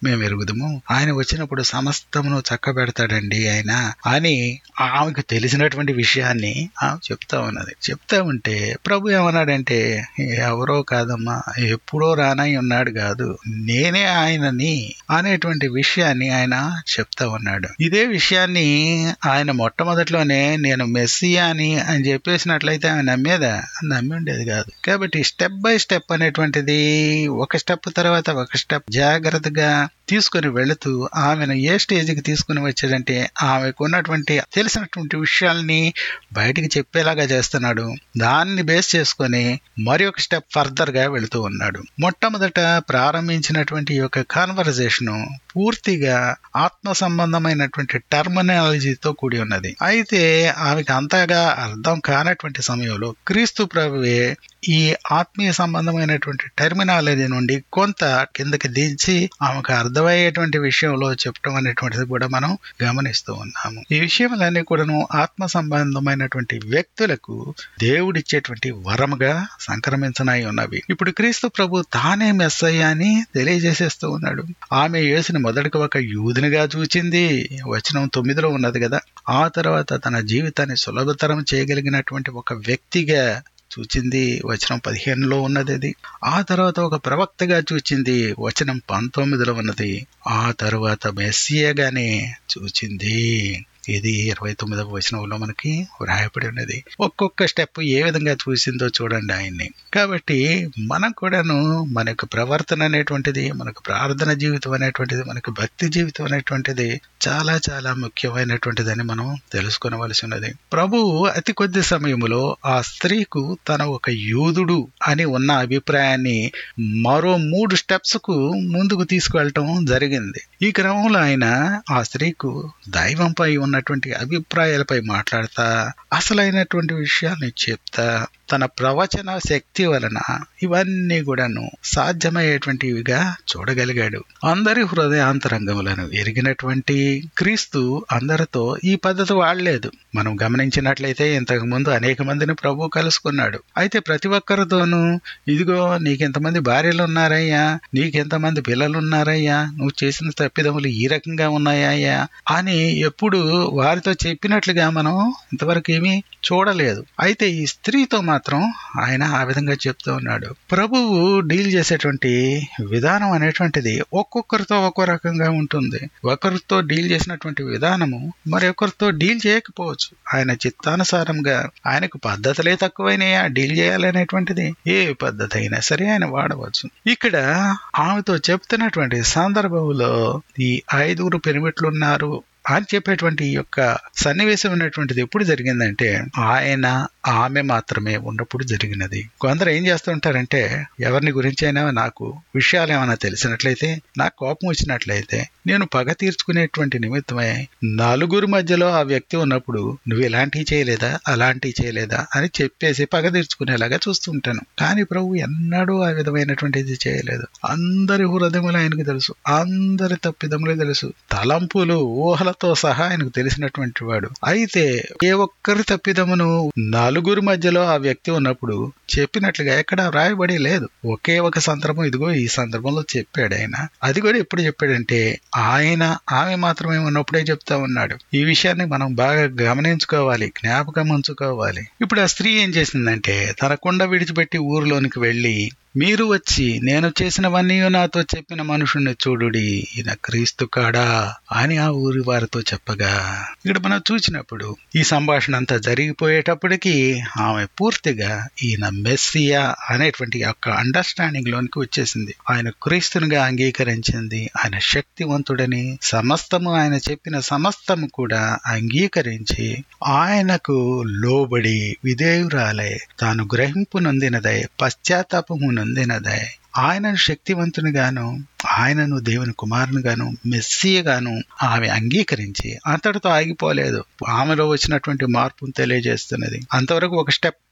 S1: మేము ఎరుగుదము ఆయన వచ్చినప్పుడు సమస్తమును చక్కబెడతాడండి ఆయన అని ఆమెకు తెలిసినటువంటి విషయాన్ని ఆమె చెప్తా ఉన్నది చెప్తా ఉంటే ప్రభు ఏమన్నాడంటే ఎవరో కాదమ్మా ఎప్పుడో రానై ఉన్నాడు కాదు నేనే ఆయనని అనేటువంటి విషయాన్ని ఆయన చెప్తా ఉన్నాడు ఇదే విషయాన్ని ఆయన మొట్టమొదట్లోనే నేను మెస్సియా అని అని చెప్పేసినట్లయితే ఆమె నమ్మేదా నమ్మి ఉండేది కాదు కాబట్టి స్టెప్ బై స్టెప్ అనేటువంటిది ఒక స్టెప్ తర్వాత ఒక స్టెప్ జాగ్రత్తగా తీసుకుని వెళుతూ ఆమెను ఏ స్టేజ్కి తీసుకుని వచ్చాడంటే ఆమెకు ఉన్నటువంటి తెలిసినటువంటి విషయాల్ని బయటికి చెప్పేలాగా చేస్తున్నాడు దాన్ని బేస్ చేసుకొని మరి ఒక స్టెప్ ఫర్దర్ గా వెళుతూ ఉన్నాడు మొట్టమొదట ప్రారంభించినటువంటి ఈ యొక్క కాన్వర్జేషన్ పూర్తిగా ఆత్మ సంబంధమైనటువంటి టర్మినాలజీతో కూడి ఉన్నది అయితే ఆమెకు అంతగా అర్థం కానటువంటి సమయంలో క్రీస్తు ప్రభువే ఈ ఆత్మీయ సంబంధమైనటువంటి టెర్మినాలజీ నుండి కొంత కిందకి దించి ఆమెకు అర్థమయ్యేటువంటి విషయంలో చెప్పడం అనేటువంటిది కూడా మనం గమనిస్తూ ఉన్నాము ఈ విషయములన్నీ కూడాను ఆత్మ సంబంధమైనటువంటి వ్యక్తులకు దేవుడిచ్చేటువంటి వరముగా సంక్రమించనై ఉన్నవి ఇప్పుడు క్రీస్తు ప్రభు తానే మెస్సయ్య అని తెలియజేసేస్తూ ఉన్నాడు ఆమె యేసుని మొదటికి ఒక యూదునిగా చూచింది వచనం తొమ్మిదిలో ఉన్నది కదా ఆ తర్వాత తన జీవితాన్ని సులభతరం చేయగలిగినటువంటి ఒక వ్యక్తిగా చూచింది వచనం పదిహేనులో ఉన్నది అది ఆ తర్వాత ఒక ప్రవక్తగా చూచింది వచనం పంతొమ్మిదిలో ఉన్నది ఆ తర్వాత మెస్సియగానే చూచింది ఇది ఇరవై తొమ్మిదవ వచనంలో మనకి వ్రాయపడి ఉన్నది ఒక్కొక్క స్టెప్ ఏ విధంగా చూసిందో చూడండి ఆయన్ని కాబట్టి మనం కూడాను మన యొక్క ప్రవర్తన అనేటువంటిది మనకు ప్రార్థన జీవితం అనేటువంటిది మనకు భక్తి జీవితం అనేటువంటిది చాలా చాలా ముఖ్యమైనటువంటిదని మనం తెలుసుకోవలసి ఉన్నది ప్రభువు అతి కొద్ది సమయంలో ఆ స్త్రీకు తన ఒక యూదుడు అని ఉన్న అభిప్రాయాన్ని మరో మూడు స్టెప్స్ కు ముందుకు తీసుకువెళ్ళటం జరిగింది ఈ క్రమంలో ఆయన ఆ స్త్రీకు దైవంపై ఉన్నటువంటి అభిప్రాయాలపై మాట్లాడతా అసలైనటువంటి విషయాల్ని చెప్తా తన ప్రవచన శక్తి వలన ఇవన్నీ కూడాను సాధ్యమయ్యేటువంటివిగా చూడగలిగాడు అందరి హృదయాంతరంగములను ఎరిగినటువంటి క్రీస్తు అందరితో ఈ పద్ధతి వాడలేదు మనం గమనించినట్లయితే ఇంతకు ముందు అనేక మందిని ప్రభు కలుసుకున్నాడు అయితే ప్రతి ఒక్కరితోనూ ఇదిగో నీకెంతమంది భార్యలు ఉన్నారయ్యా నీకెంతమంది పిల్లలు ఉన్నారయ్యా నువ్వు చేసిన తప్పిదములు ఈ రకంగా ఉన్నాయా అని ఎప్పుడు వారితో చెప్పినట్లుగా మనం ఇంతవరకు ఏమీ చూడలేదు అయితే ఈ స్త్రీతో మాత్రం ఆయన ఆ విధంగా చెప్తూ ఉన్నాడు ప్రభువు డీల్ చేసేటువంటి విధానం అనేటువంటిది ఒక్కొక్కరితో ఒక్కో రకంగా ఉంటుంది ఒకరితో డీల్ చేసినటువంటి విధానము మరొకరితో డీల్ చేయకపోవచ్చు ఆయన చిత్తానుసారంగా ఆయనకు పద్ధతులే తక్కువైనాయా డీల్ చేయాలనేటువంటిది ఏ పద్ధతి అయినా సరే ఆయన వాడవచ్చు ఇక్కడ ఆమెతో చెప్తున్నటువంటి సందర్భంలో ఈ ఐదుగురు పెనిమిట్లు ఉన్నారు అని చెప్పేటువంటి ఈ యొక్క సన్నివేశం ఉన్నటువంటిది ఎప్పుడు జరిగిందంటే ఆయన ఆమె మాత్రమే ఉన్నప్పుడు జరిగినది కొందరు ఏం చేస్తుంటారంటే ఎవరిని గురించి అయినా నాకు విషయాలు ఏమైనా తెలిసినట్లయితే నాకు కోపం వచ్చినట్లయితే నేను పగ తీర్చుకునేటువంటి నిమిత్తమై నలుగురు మధ్యలో ఆ వ్యక్తి ఉన్నప్పుడు నువ్వు ఇలాంటివి చేయలేదా అలాంటివి చేయలేదా అని చెప్పేసి పగ తీర్చుకునేలాగా చూస్తుంటాను కానీ ప్రభు ఎన్నడూ ఆ విధమైనటువంటిది చేయలేదు అందరి హృదయములు ఆయనకు తెలుసు అందరి తప్పిదములు తెలుసు తలంపులు ఊహలతో సహా ఆయనకు తెలిసినటువంటి వాడు అయితే ఏ ఒక్కరి తప్పిదమును నలుగురు మధ్యలో ఆ వ్యక్తి ఉన్నప్పుడు చెప్పినట్లుగా ఎక్కడ రాయబడి లేదు ఒకే ఒక సందర్భం ఇదిగో ఈ సందర్భంలో చెప్పాడు ఆయన అది కూడా ఎప్పుడు చెప్పాడంటే ఆయన ఆమె మాత్రమే ఉన్నప్పుడే చెప్తా ఉన్నాడు ఈ విషయాన్ని మనం బాగా గమనించుకోవాలి జ్ఞాపకం ఉంచుకోవాలి ఇప్పుడు ఆ స్త్రీ ఏం చేసిందంటే తన కుండ విడిచిపెట్టి ఊరిలోనికి వెళ్ళి మీరు వచ్చి నేను చేసినవన్నీ నాతో చెప్పిన మనుషుణ్ణి చూడుడి ఈయన క్రీస్తు కాడా అని ఆ ఊరి వారితో చెప్పగా ఇక్కడ మనం చూసినప్పుడు ఈ సంభాషణ అంతా జరిగిపోయేటప్పటికి ఆమె పూర్తిగా ఈయన మెస్సియా అనేటువంటి యొక్క అండర్స్టాండింగ్ లోనికి వచ్చేసింది ఆయన క్రీస్తునిగా అంగీకరించింది ఆయన శక్తివంతుడని సమస్తము ఆయన చెప్పిన సమస్తము కూడా అంగీకరించి ఆయనకు లోబడి విధేయురాలై తాను గ్రహింపు నొందినదై పశ్చాత్తాపము నొందినదై ఆయనను శక్తివంతునిగాను ఆయనను దేవుని కుమారునిగాను మెస్సీయగాను ఆమె అంగీకరించి అంతటితో ఆగిపోలేదు ఆమెలో వచ్చినటువంటి మార్పును తెలియజేస్తున్నది అంతవరకు ఒక స్టెప్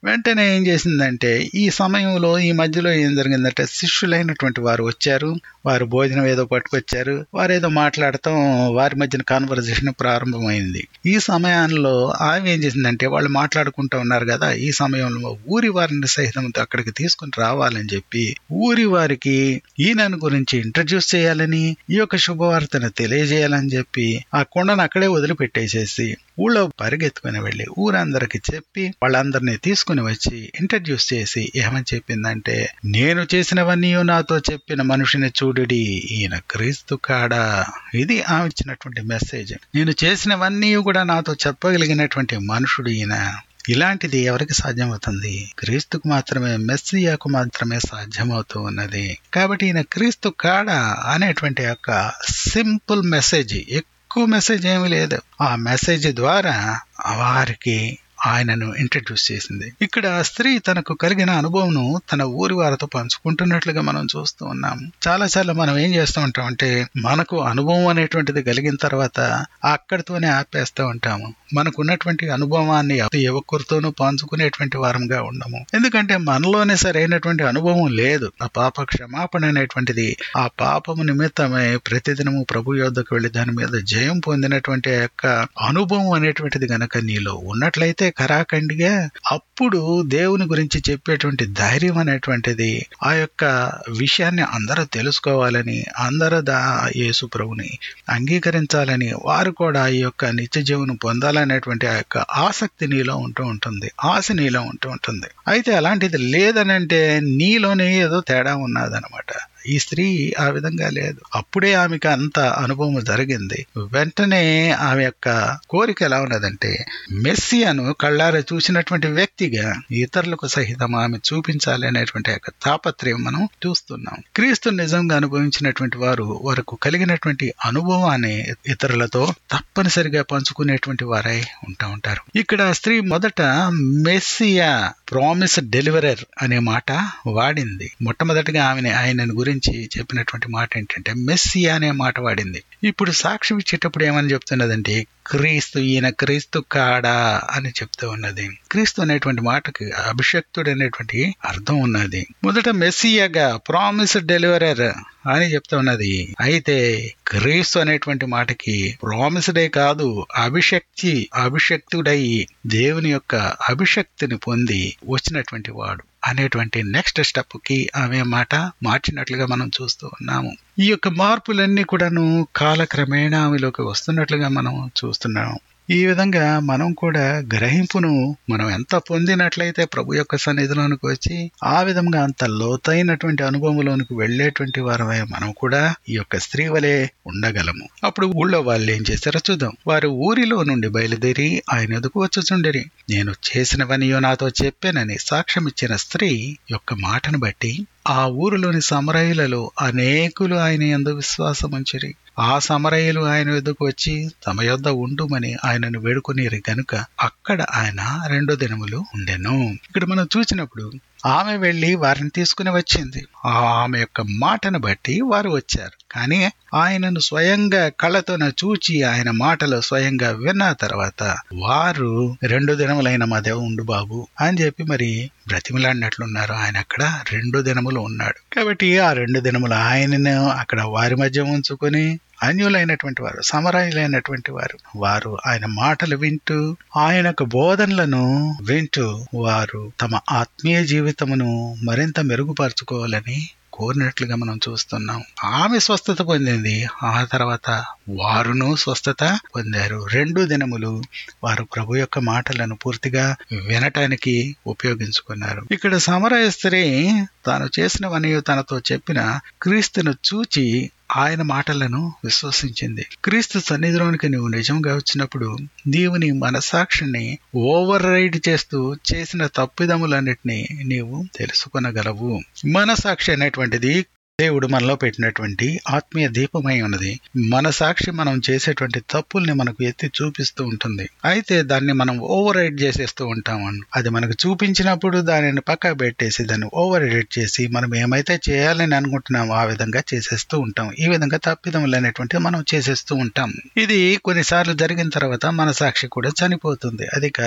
S1: వెంటనే ఏం చేసిందంటే ఈ సమయంలో ఈ మధ్యలో ఏం జరిగిందంటే శిష్యులైనటువంటి వారు వచ్చారు వారు భోజనం ఏదో పట్టుకొచ్చారు వారు ఏదో మాట్లాడటం వారి మధ్యన కాన్వర్జేషన్ ప్రారంభమైంది ఈ సమయంలో ఆమె ఏం చేసిందంటే వాళ్ళు మాట్లాడుకుంటూ ఉన్నారు కదా ఈ సమయంలో ఊరి వారిని సహితంతో అక్కడికి తీసుకుని రావాలని చెప్పి ఊరి వారికి ఈయనను గురించి ఇంట్రడ్యూస్ చేయాలని ఈ యొక్క శుభవార్తను తెలియజేయాలని చెప్పి ఆ కొండను అక్కడే వదిలిపెట్టేసేసి ఊళ్ళో పరిగెత్తుకుని వెళ్ళి ఊరందరికి చెప్పి వాళ్ళందరినీ తీసుకుని వచ్చి ఇంట్రడ్యూస్ చేసి ఏమని చెప్పిందంటే నేను చేసినవన్నీ నాతో చెప్పిన మనిషిని చూడుడి ఈయన క్రీస్తు కాడా ఇది ఆమె ఇచ్చినటువంటి మెసేజ్ నేను చేసినవన్నీ కూడా నాతో చెప్పగలిగినటువంటి మనుషుడు ఈయన ఇలాంటిది ఎవరికి సాధ్యమవుతుంది క్రీస్తుకు మాత్రమే మెస్సియాకు మాత్రమే సాధ్యమవుతూ ఉన్నది కాబట్టి ఈయన క్రీస్తు కాడ అనేటువంటి యొక్క సింపుల్ మెసేజ్ ఎక్కువ మెసేజ్ ఏమీ లేదు ఆ మెసేజ్ ద్వారా వారికి ఆయనను ఇంట్రడ్యూస్ చేసింది ఇక్కడ స్త్రీ తనకు కలిగిన అనుభవం తన ఊరి వారితో పంచుకుంటున్నట్లుగా మనం చూస్తూ ఉన్నాం చాలా సార్లు మనం ఏం చేస్తూ ఉంటాం అంటే మనకు అనుభవం అనేటువంటిది కలిగిన తర్వాత అక్కడితోనే ఆపేస్తూ ఉంటాము మనకు ఉన్నటువంటి అనుభవాన్ని ఏ ఒక్కరితోనూ పంచుకునేటువంటి వారంగా ఉండము ఎందుకంటే మనలోనే సరైనటువంటి అనుభవం లేదు ఆ పాప క్షమాపణ అనేటువంటిది ఆ పాపము నిమిత్తమే ప్రతిదినము ప్రభు యోద్ధకు వెళ్లి దాని మీద జయం పొందినటువంటి ఆ యొక్క అనుభవం అనేటువంటిది గనక నీలో ఉన్నట్లయితే కరాఖండిగా అప్పుడు దేవుని గురించి చెప్పేటువంటి ధైర్యం అనేటువంటిది ఆ యొక్క విషయాన్ని అందరూ తెలుసుకోవాలని అందరూ దా యేసు ప్రభుని అంగీకరించాలని వారు కూడా ఈ యొక్క నిత్య జీవనం పొందాలనేటువంటి ఆ యొక్క ఆసక్తి నీలో ఉంటూ ఉంటుంది ఆశ నీలో ఉంటూ ఉంటుంది అయితే అలాంటిది లేదనంటే నీలోనే ఏదో తేడా ఉన్నదనమాట ఈ స్త్రీ ఆ విధంగా లేదు అప్పుడే ఆమెకు అంత అనుభవం జరిగింది వెంటనే ఆమె యొక్క కోరిక ఎలా ఉన్నదంటే మెస్సియాను కళ్ళారా చూసినటువంటి వ్యక్తిగా ఇతరులకు సహితం ఆమె చూపించాలి అనేటువంటి యొక్క తాపత్రయం మనం చూస్తున్నాం క్రీస్తు నిజంగా అనుభవించినటువంటి వారు వారికి కలిగినటువంటి అనుభవాన్ని ఇతరులతో తప్పనిసరిగా పంచుకునేటువంటి వారై ఉంటా ఉంటారు ఇక్కడ స్త్రీ మొదట మెస్సియా ప్రామిస్ డెలివరర్ అనే మాట వాడింది మొట్టమొదటిగా ఆమెని ఆయనను గురించి చెప్పినటువంటి మాట ఏంటంటే మెస్సియా అనే మాట వాడింది ఇప్పుడు సాక్ష్యం ఇచ్చేటప్పుడు ఏమని చెప్తున్నదంటే క్రీస్తు ఈయన క్రీస్తు కాడా అని చెప్తూ ఉన్నది క్రీస్తు అనేటువంటి మాటకి అభిషక్తుడు అనేటువంటి అర్థం ఉన్నది మొదట మెస్సియాగా ప్రామిస్ డెలివరర్ అని చెప్తా ఉన్నది అయితే క్రీస్తు అనేటువంటి మాటకి ప్రామిస్డే కాదు అభిషక్తి అభిషక్తుడై దేవుని యొక్క అభిషక్తిని పొంది వచ్చినటువంటి వాడు అనేటువంటి నెక్స్ట్ స్టెప్ కి ఆమె మాట మార్చినట్లుగా మనం చూస్తూ ఉన్నాము ఈ యొక్క మార్పులన్నీ కూడాను కాలక్రమేణా ఆమెలోకి వస్తున్నట్లుగా మనం చూస్తున్నాము ఈ విధంగా మనం కూడా గ్రహింపును మనం ఎంత పొందినట్లయితే ప్రభు యొక్క సన్నిధిలోనికి వచ్చి ఆ విధంగా అంత లోతైనటువంటి అనుభవంలోనికి వెళ్లేటువంటి వారమే మనం కూడా ఈ యొక్క స్త్రీ వలె ఉండగలము అప్పుడు ఊళ్ళో వాళ్ళు ఏం చేశారో చూద్దాం వారు ఊరిలో నుండి బయలుదేరి ఆయన ఎదుకు వచ్చుచుండిరి నేను చేసినవనియో నాతో చెప్పానని సాక్ష్యం ఇచ్చిన స్త్రీ యొక్క మాటను బట్టి ఆ ఊరిలోని సమరయులలో అనేకులు ఆయన ఎందు విశ్వాసముంచిరి ఆ సమరయులు ఆయన ఎదుకు వచ్చి తమ యొద్ద ఉండుమని ఆయనను వేడుకొనిరి గనుక అక్కడ ఆయన రెండు దినములు ఉండెను ఇక్కడ మనం చూసినప్పుడు ఆమె వెళ్లి వారిని తీసుకుని వచ్చింది ఆమె యొక్క మాటను బట్టి వారు వచ్చారు కానీ ఆయనను స్వయంగా కళ్ళతోన చూచి ఆయన మాటలు స్వయంగా విన్న తర్వాత వారు రెండు దినములైన మధ్య ఉండు బాబు అని చెప్పి మరి బ్రతిమలాడినట్లున్నారు ఆయన అక్కడ రెండు దినములు ఉన్నాడు కాబట్టి ఆ రెండు దినములు ఆయనను అక్కడ వారి మధ్య ఉంచుకొని అన్యులైనటువంటి వారు సమరాయులైనటువంటి వారు వారు ఆయన మాటలు వింటూ ఆయనకు బోధనలను వింటూ వారు తమ ఆత్మీయ జీవితమును మరింత మెరుగుపరుచుకోవాలని కోరినట్లుగా మనం చూస్తున్నాం ఆమె స్వస్థత పొందింది ఆ తర్వాత వారును స్వస్థత పొందారు రెండు దినములు వారు ప్రభు యొక్క మాటలను పూర్తిగా వినటానికి ఉపయోగించుకున్నారు ఇక్కడ సమరయ స్త్రీ తాను చేసినవని తనతో చెప్పిన క్రీస్తును చూచి ఆయన మాటలను విశ్వసించింది క్రీస్తు సన్నిధిలోనికి నువ్వు నిజంగా వచ్చినప్పుడు నీవు నీ మనసాక్షిని ఓవర్ రైడ్ చేస్తూ చేసిన తప్పిదములన్నిటినీ నీవు తెలుసుకొనగలవు మనసాక్షి అనేటువంటిది దేవుడు మనలో పెట్టినటువంటి ఆత్మీయ దీపమై ఉన్నది మన సాక్షి మనం చేసేటువంటి తప్పుల్ని మనకు ఎత్తి చూపిస్తూ ఉంటుంది అయితే దాన్ని మనం ఓవర్ రైడ్ చేసేస్తూ ఉంటాము అది మనకు చూపించినప్పుడు దానిని పక్క పెట్టేసి దాన్ని ఓవర్ రైడ్ చేసి మనం ఏమైతే చేయాలని అనుకుంటున్నామో ఆ విధంగా చేసేస్తూ ఉంటాం ఈ విధంగా తప్పిదములు అనేటువంటిది మనం చేసేస్తూ ఉంటాం ఇది కొన్నిసార్లు జరిగిన తర్వాత మన సాక్షి కూడా చనిపోతుంది అది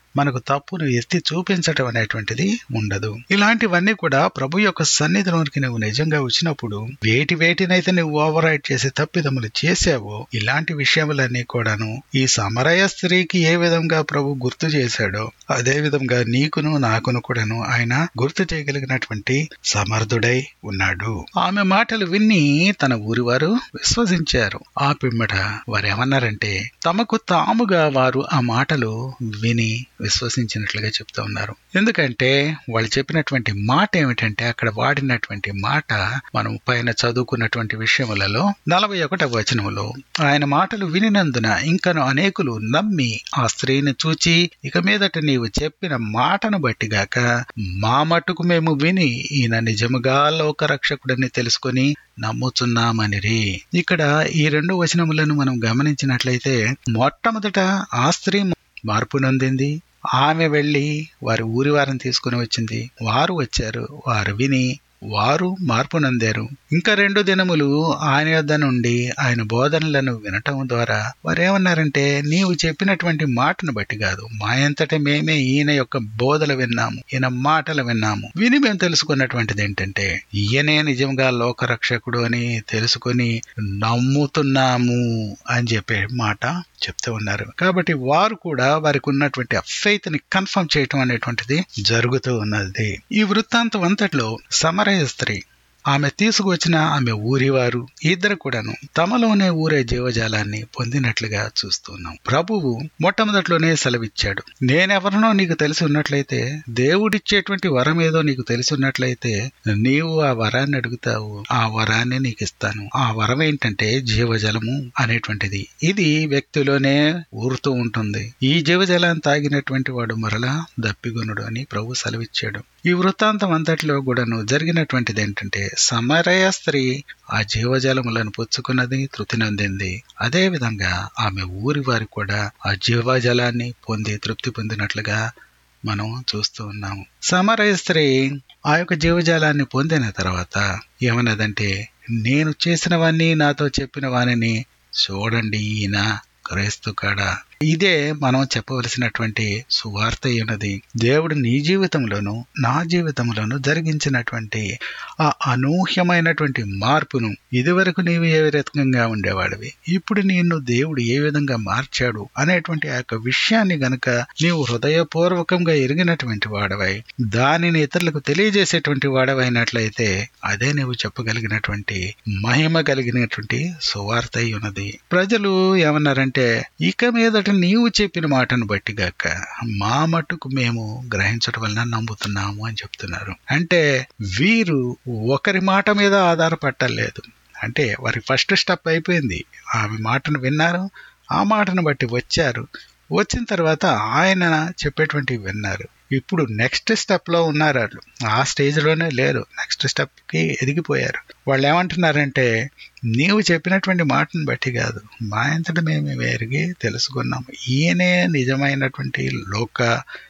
S1: మనకు తప్పును ఎత్తి చూపించటం అనేటువంటిది ఉండదు ఇలాంటివన్నీ కూడా ప్రభు యొక్క సన్నిధిలోనికి నువ్వు నిజంగా వచ్చినప్పుడు వేటి వేటినైతే నువ్వు ఓవర్ రైడ్ చేసి తప్పిదములు చేసావో ఇలాంటి విషయములన్నీ కూడాను ఈ సమరయ స్త్రీకి ఏ విధంగా ప్రభు గుర్తు చేశాడో అదే విధంగా నీకును నాకును కూడాను ఆయన గుర్తు చేయగలిగినటువంటి సమర్థుడై ఉన్నాడు ఆమె మాటలు విని తన ఊరి వారు విశ్వసించారు ఆ పిమ్మట వారు ఏమన్నారంటే తమకు తాముగా వారు ఆ మాటలు విని విశ్వసించినట్లుగా చెప్తా ఉన్నారు ఎందుకంటే వాళ్ళు చెప్పినటువంటి మాట ఏమిటంటే అక్కడ వాడినటువంటి మాట మనం పైన చదువుకున్నటువంటి విషయములలో నలభై ఒకటవ వచనములో ఆయన మాటలు వినినందున ఇంకను అనేకులు నమ్మి ఆ స్త్రీని చూచి ఇక మీదట నీవు చెప్పిన మాటను బట్టిగాక మా మట్టుకు మేము విని ఈయన నిజముగా లోకరక్షకుడని తెలుసుకొని నమ్ముచున్నామనిరి ఇక్కడ ఈ రెండు వచనములను మనం గమనించినట్లయితే మొట్టమొదట ఆ స్త్రీ మార్పు నొందింది ఆమె వెళ్లి వారి ఊరి వారిని తీసుకుని వచ్చింది వారు వచ్చారు వారు విని వారు మార్పు నందారు ఇంకా రెండు దినములు ఆయన యొద్ద నుండి ఆయన బోధనలను వినటం ద్వారా వారేమన్నారంటే నీవు చెప్పినటువంటి మాటను బట్టి కాదు మా ఎంతటి మేమే ఈయన యొక్క బోధలు విన్నాము ఈయన మాటలు విన్నాము విని మేము తెలుసుకున్నటువంటిది ఏంటంటే ఈయనే నిజంగా లోకరక్షకుడు అని తెలుసుకొని నమ్ముతున్నాము అని చెప్పే మాట చెప్తూ ఉన్నారు కాబట్టి వారు కూడా వారికి ఉన్నటువంటి ఫెయిత్ ని కన్ఫర్మ్ చేయటం అనేటువంటిది జరుగుతూ ఉన్నది ఈ వృత్తాంతం అంతట్లో సమరయ స్త్రీ ఆమె తీసుకువచ్చిన ఆమె ఊరివారు ఇద్దరు కూడాను తమలోనే ఊరే జీవజాలాన్ని పొందినట్లుగా చూస్తున్నాం ప్రభువు మొట్టమొదట్లోనే సెలవిచ్చాడు నేనెవరినో నీకు తెలిసి ఉన్నట్లయితే దేవుడిచ్చేటువంటి వరం ఏదో నీకు తెలిసి ఉన్నట్లయితే నీవు ఆ వరాన్ని అడుగుతావు ఆ వరాన్ని నీకు ఇస్తాను ఆ వరం ఏంటంటే జీవజలము అనేటువంటిది ఇది వ్యక్తిలోనే ఊరుతూ ఉంటుంది ఈ జీవజలాన్ని తాగినటువంటి వాడు మరలా దప్పిగొనుడు అని ప్రభు సెలవిచ్చాడు ఈ వృత్తాంతం అంతటిలో కూడాను జరిగినటువంటిది ఏంటంటే సమరయ స్త్రీ ఆ జీవజలములను పుచ్చుకున్నది తృప్తి నొందింది అదే విధంగా ఆమె ఊరి వారి కూడా ఆ జీవజలాన్ని పొంది తృప్తి పొందినట్లుగా మనం చూస్తూ ఉన్నాము సమరయ స్త్రీ ఆ యొక్క జీవజాలాన్ని పొందిన తర్వాత ఏమన్నదంటే నేను చేసినవన్నీ నాతో చెప్పిన వానిని చూడండి ఈయన క్రైస్తు కాడ ఇదే మనం చెప్పవలసినటువంటి సువార్త ఉన్నది దేవుడు నీ జీవితంలోను నా జీవితంలోను జరిగించినటువంటి ఆ అనూహ్యమైనటువంటి మార్పును ఇదివరకు నీవు ఏ రకంగా ఉండేవాడివి ఇప్పుడు నిన్ను దేవుడు ఏ విధంగా మార్చాడు అనేటువంటి ఆ యొక్క విషయాన్ని గనక నీవు హృదయపూర్వకంగా ఎరిగినటువంటి వాడవై దానిని ఇతరులకు తెలియజేసేటువంటి వాడవైనట్లయితే అదే నీవు చెప్పగలిగినటువంటి మహిమ కలిగినటువంటి సువార్త అయి ఉన్నది ప్రజలు ఏమన్నారంటే ఇక మీదట నీవు చెప్పిన మాటను బట్టి గాక మా మట్టుకు మేము గ్రహించడం వలన నమ్ముతున్నాము అని చెప్తున్నారు అంటే వీరు ఒకరి మాట మీద ఆధారపట్టలేదు అంటే వారి ఫస్ట్ స్టెప్ అయిపోయింది ఆమె మాటను విన్నారు ఆ మాటను బట్టి వచ్చారు వచ్చిన తర్వాత ఆయన చెప్పేటువంటివి విన్నారు ఇప్పుడు నెక్స్ట్ స్టెప్ లో ఉన్నారు వాళ్ళు ఆ స్టేజ్ లోనే లేరు నెక్స్ట్ స్టెప్ కి ఎదిగిపోయారు వాళ్ళు ఏమంటున్నారంటే నీవు చెప్పినటువంటి మాటను బట్టి కాదు మా అంతటా మేము ఎరిగి తెలుసుకున్నాం ఈయనే నిజమైనటువంటి లోక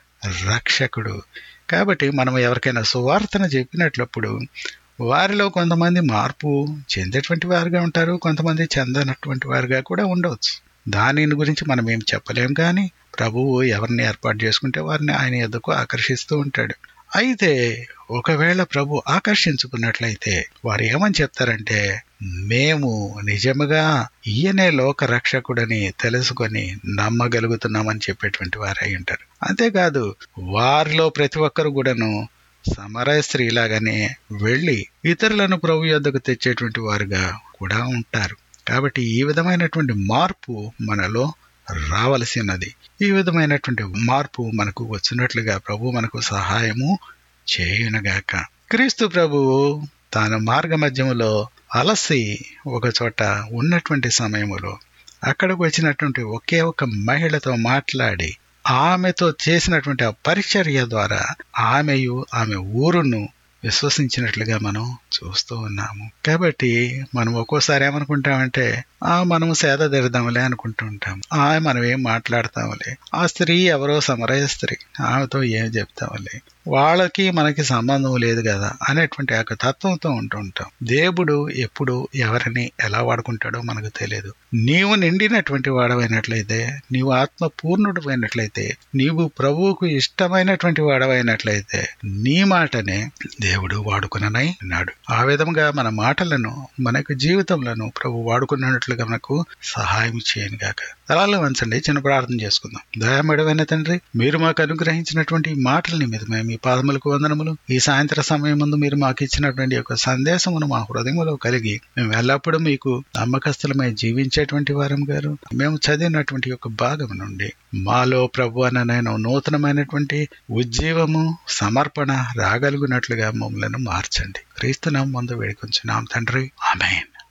S1: రక్షకుడు కాబట్టి మనం ఎవరికైనా సువార్తను చెప్పినట్లప్పుడు వారిలో కొంతమంది మార్పు చెందేటువంటి వారుగా ఉంటారు కొంతమంది చెందనటువంటి వారుగా కూడా ఉండవచ్చు దానిని గురించి మనం ఏం చెప్పలేం కానీ ప్రభువు ఎవరిని ఏర్పాటు చేసుకుంటే వారిని ఆయన ఎద్దకు ఆకర్షిస్తూ ఉంటాడు అయితే ఒకవేళ ప్రభు ఆకర్షించుకున్నట్లయితే వారు ఏమని చెప్తారంటే మేము నిజముగా ఈయనే లోక రక్షకుడని తెలుసుకొని నమ్మగలుగుతున్నామని చెప్పేటువంటి వారు అయి ఉంటారు అంతేకాదు వారిలో ప్రతి ఒక్కరు కూడాను సమరయ స్త్రీలాగానే వెళ్ళి ఇతరులను ప్రభు యొద్దకు తెచ్చేటువంటి వారుగా కూడా ఉంటారు కాబట్టి ఈ విధమైనటువంటి మార్పు మనలో రావలసినది ఈ విధమైనటువంటి మార్పు మనకు వచ్చినట్లుగా ప్రభు మనకు సహాయము చేయునుగాక క్రీస్తు ప్రభువు తాను మార్గ మధ్యములో అలసి ఒక చోట ఉన్నటువంటి సమయములో అక్కడికి వచ్చినటువంటి ఒకే ఒక మహిళతో మాట్లాడి ఆమెతో చేసినటువంటి ఆ పరిచర్య ద్వారా ఆమెయు ఆమె ఊరును విశ్వసించినట్లుగా మనం చూస్తూ ఉన్నాము కాబట్టి మనం ఒక్కోసారి ఏమనుకుంటామంటే ఆ మనం సేద తెరదాంలే అనుకుంటూ ఉంటాం ఆ మనం ఏం మాట్లాడతాంలే ఆ స్త్రీ ఎవరో సమరయ స్త్రీ ఆమెతో ఏం చెప్తాంలే వాళ్ళకి మనకి సంబంధం లేదు కదా అనేటువంటి ఒక తత్వంతో ఉంటుంటాం దేవుడు ఎప్పుడు ఎవరిని ఎలా వాడుకుంటాడో మనకు తెలియదు నీవు నిండినటువంటి వాడవైనట్లయితే నీవు ఆత్మ పూర్ణుడు అయినట్లయితే నీవు ప్రభువుకు ఇష్టమైనటువంటి వాడవైనట్లయితే నీ మాటనే దేవుడు వాడుకుననై ఉన్నాడు ఆ విధంగా మన మాటలను మనకు జీవితంలో ప్రభు వాడుకున్నట్లుగా మనకు సహాయం చేయను గాక తలాల్లో వంచండి చిన్న ప్రార్థన చేసుకుందాం దయామేడమైన తండ్రి మీరు మాకు అనుగ్రహించినటువంటి ఈ మాటల నిమిత్తమే మీ పాదములకు వందనములు ఈ సాయంత్ర సమయం ముందు మీరు మాకు ఇచ్చినటువంటి ఒక సందేశమును మా హృదయములో కలిగి మేము ఎల్లప్పుడూ మీకు నమ్మకస్తులమై జీవించేటువంటి వారం గారు మేము చదివినటువంటి ఒక భాగం నుండి మాలో ప్రభు అన్న నేను నూతనమైనటువంటి ఉజ్జీవము సమర్పణ రాగలుగునట్లుగా మమ్మలను మార్చండి క్రీస్తునాం ముందు వేడుకొంచున్నాం తండ్రి ఆమెన్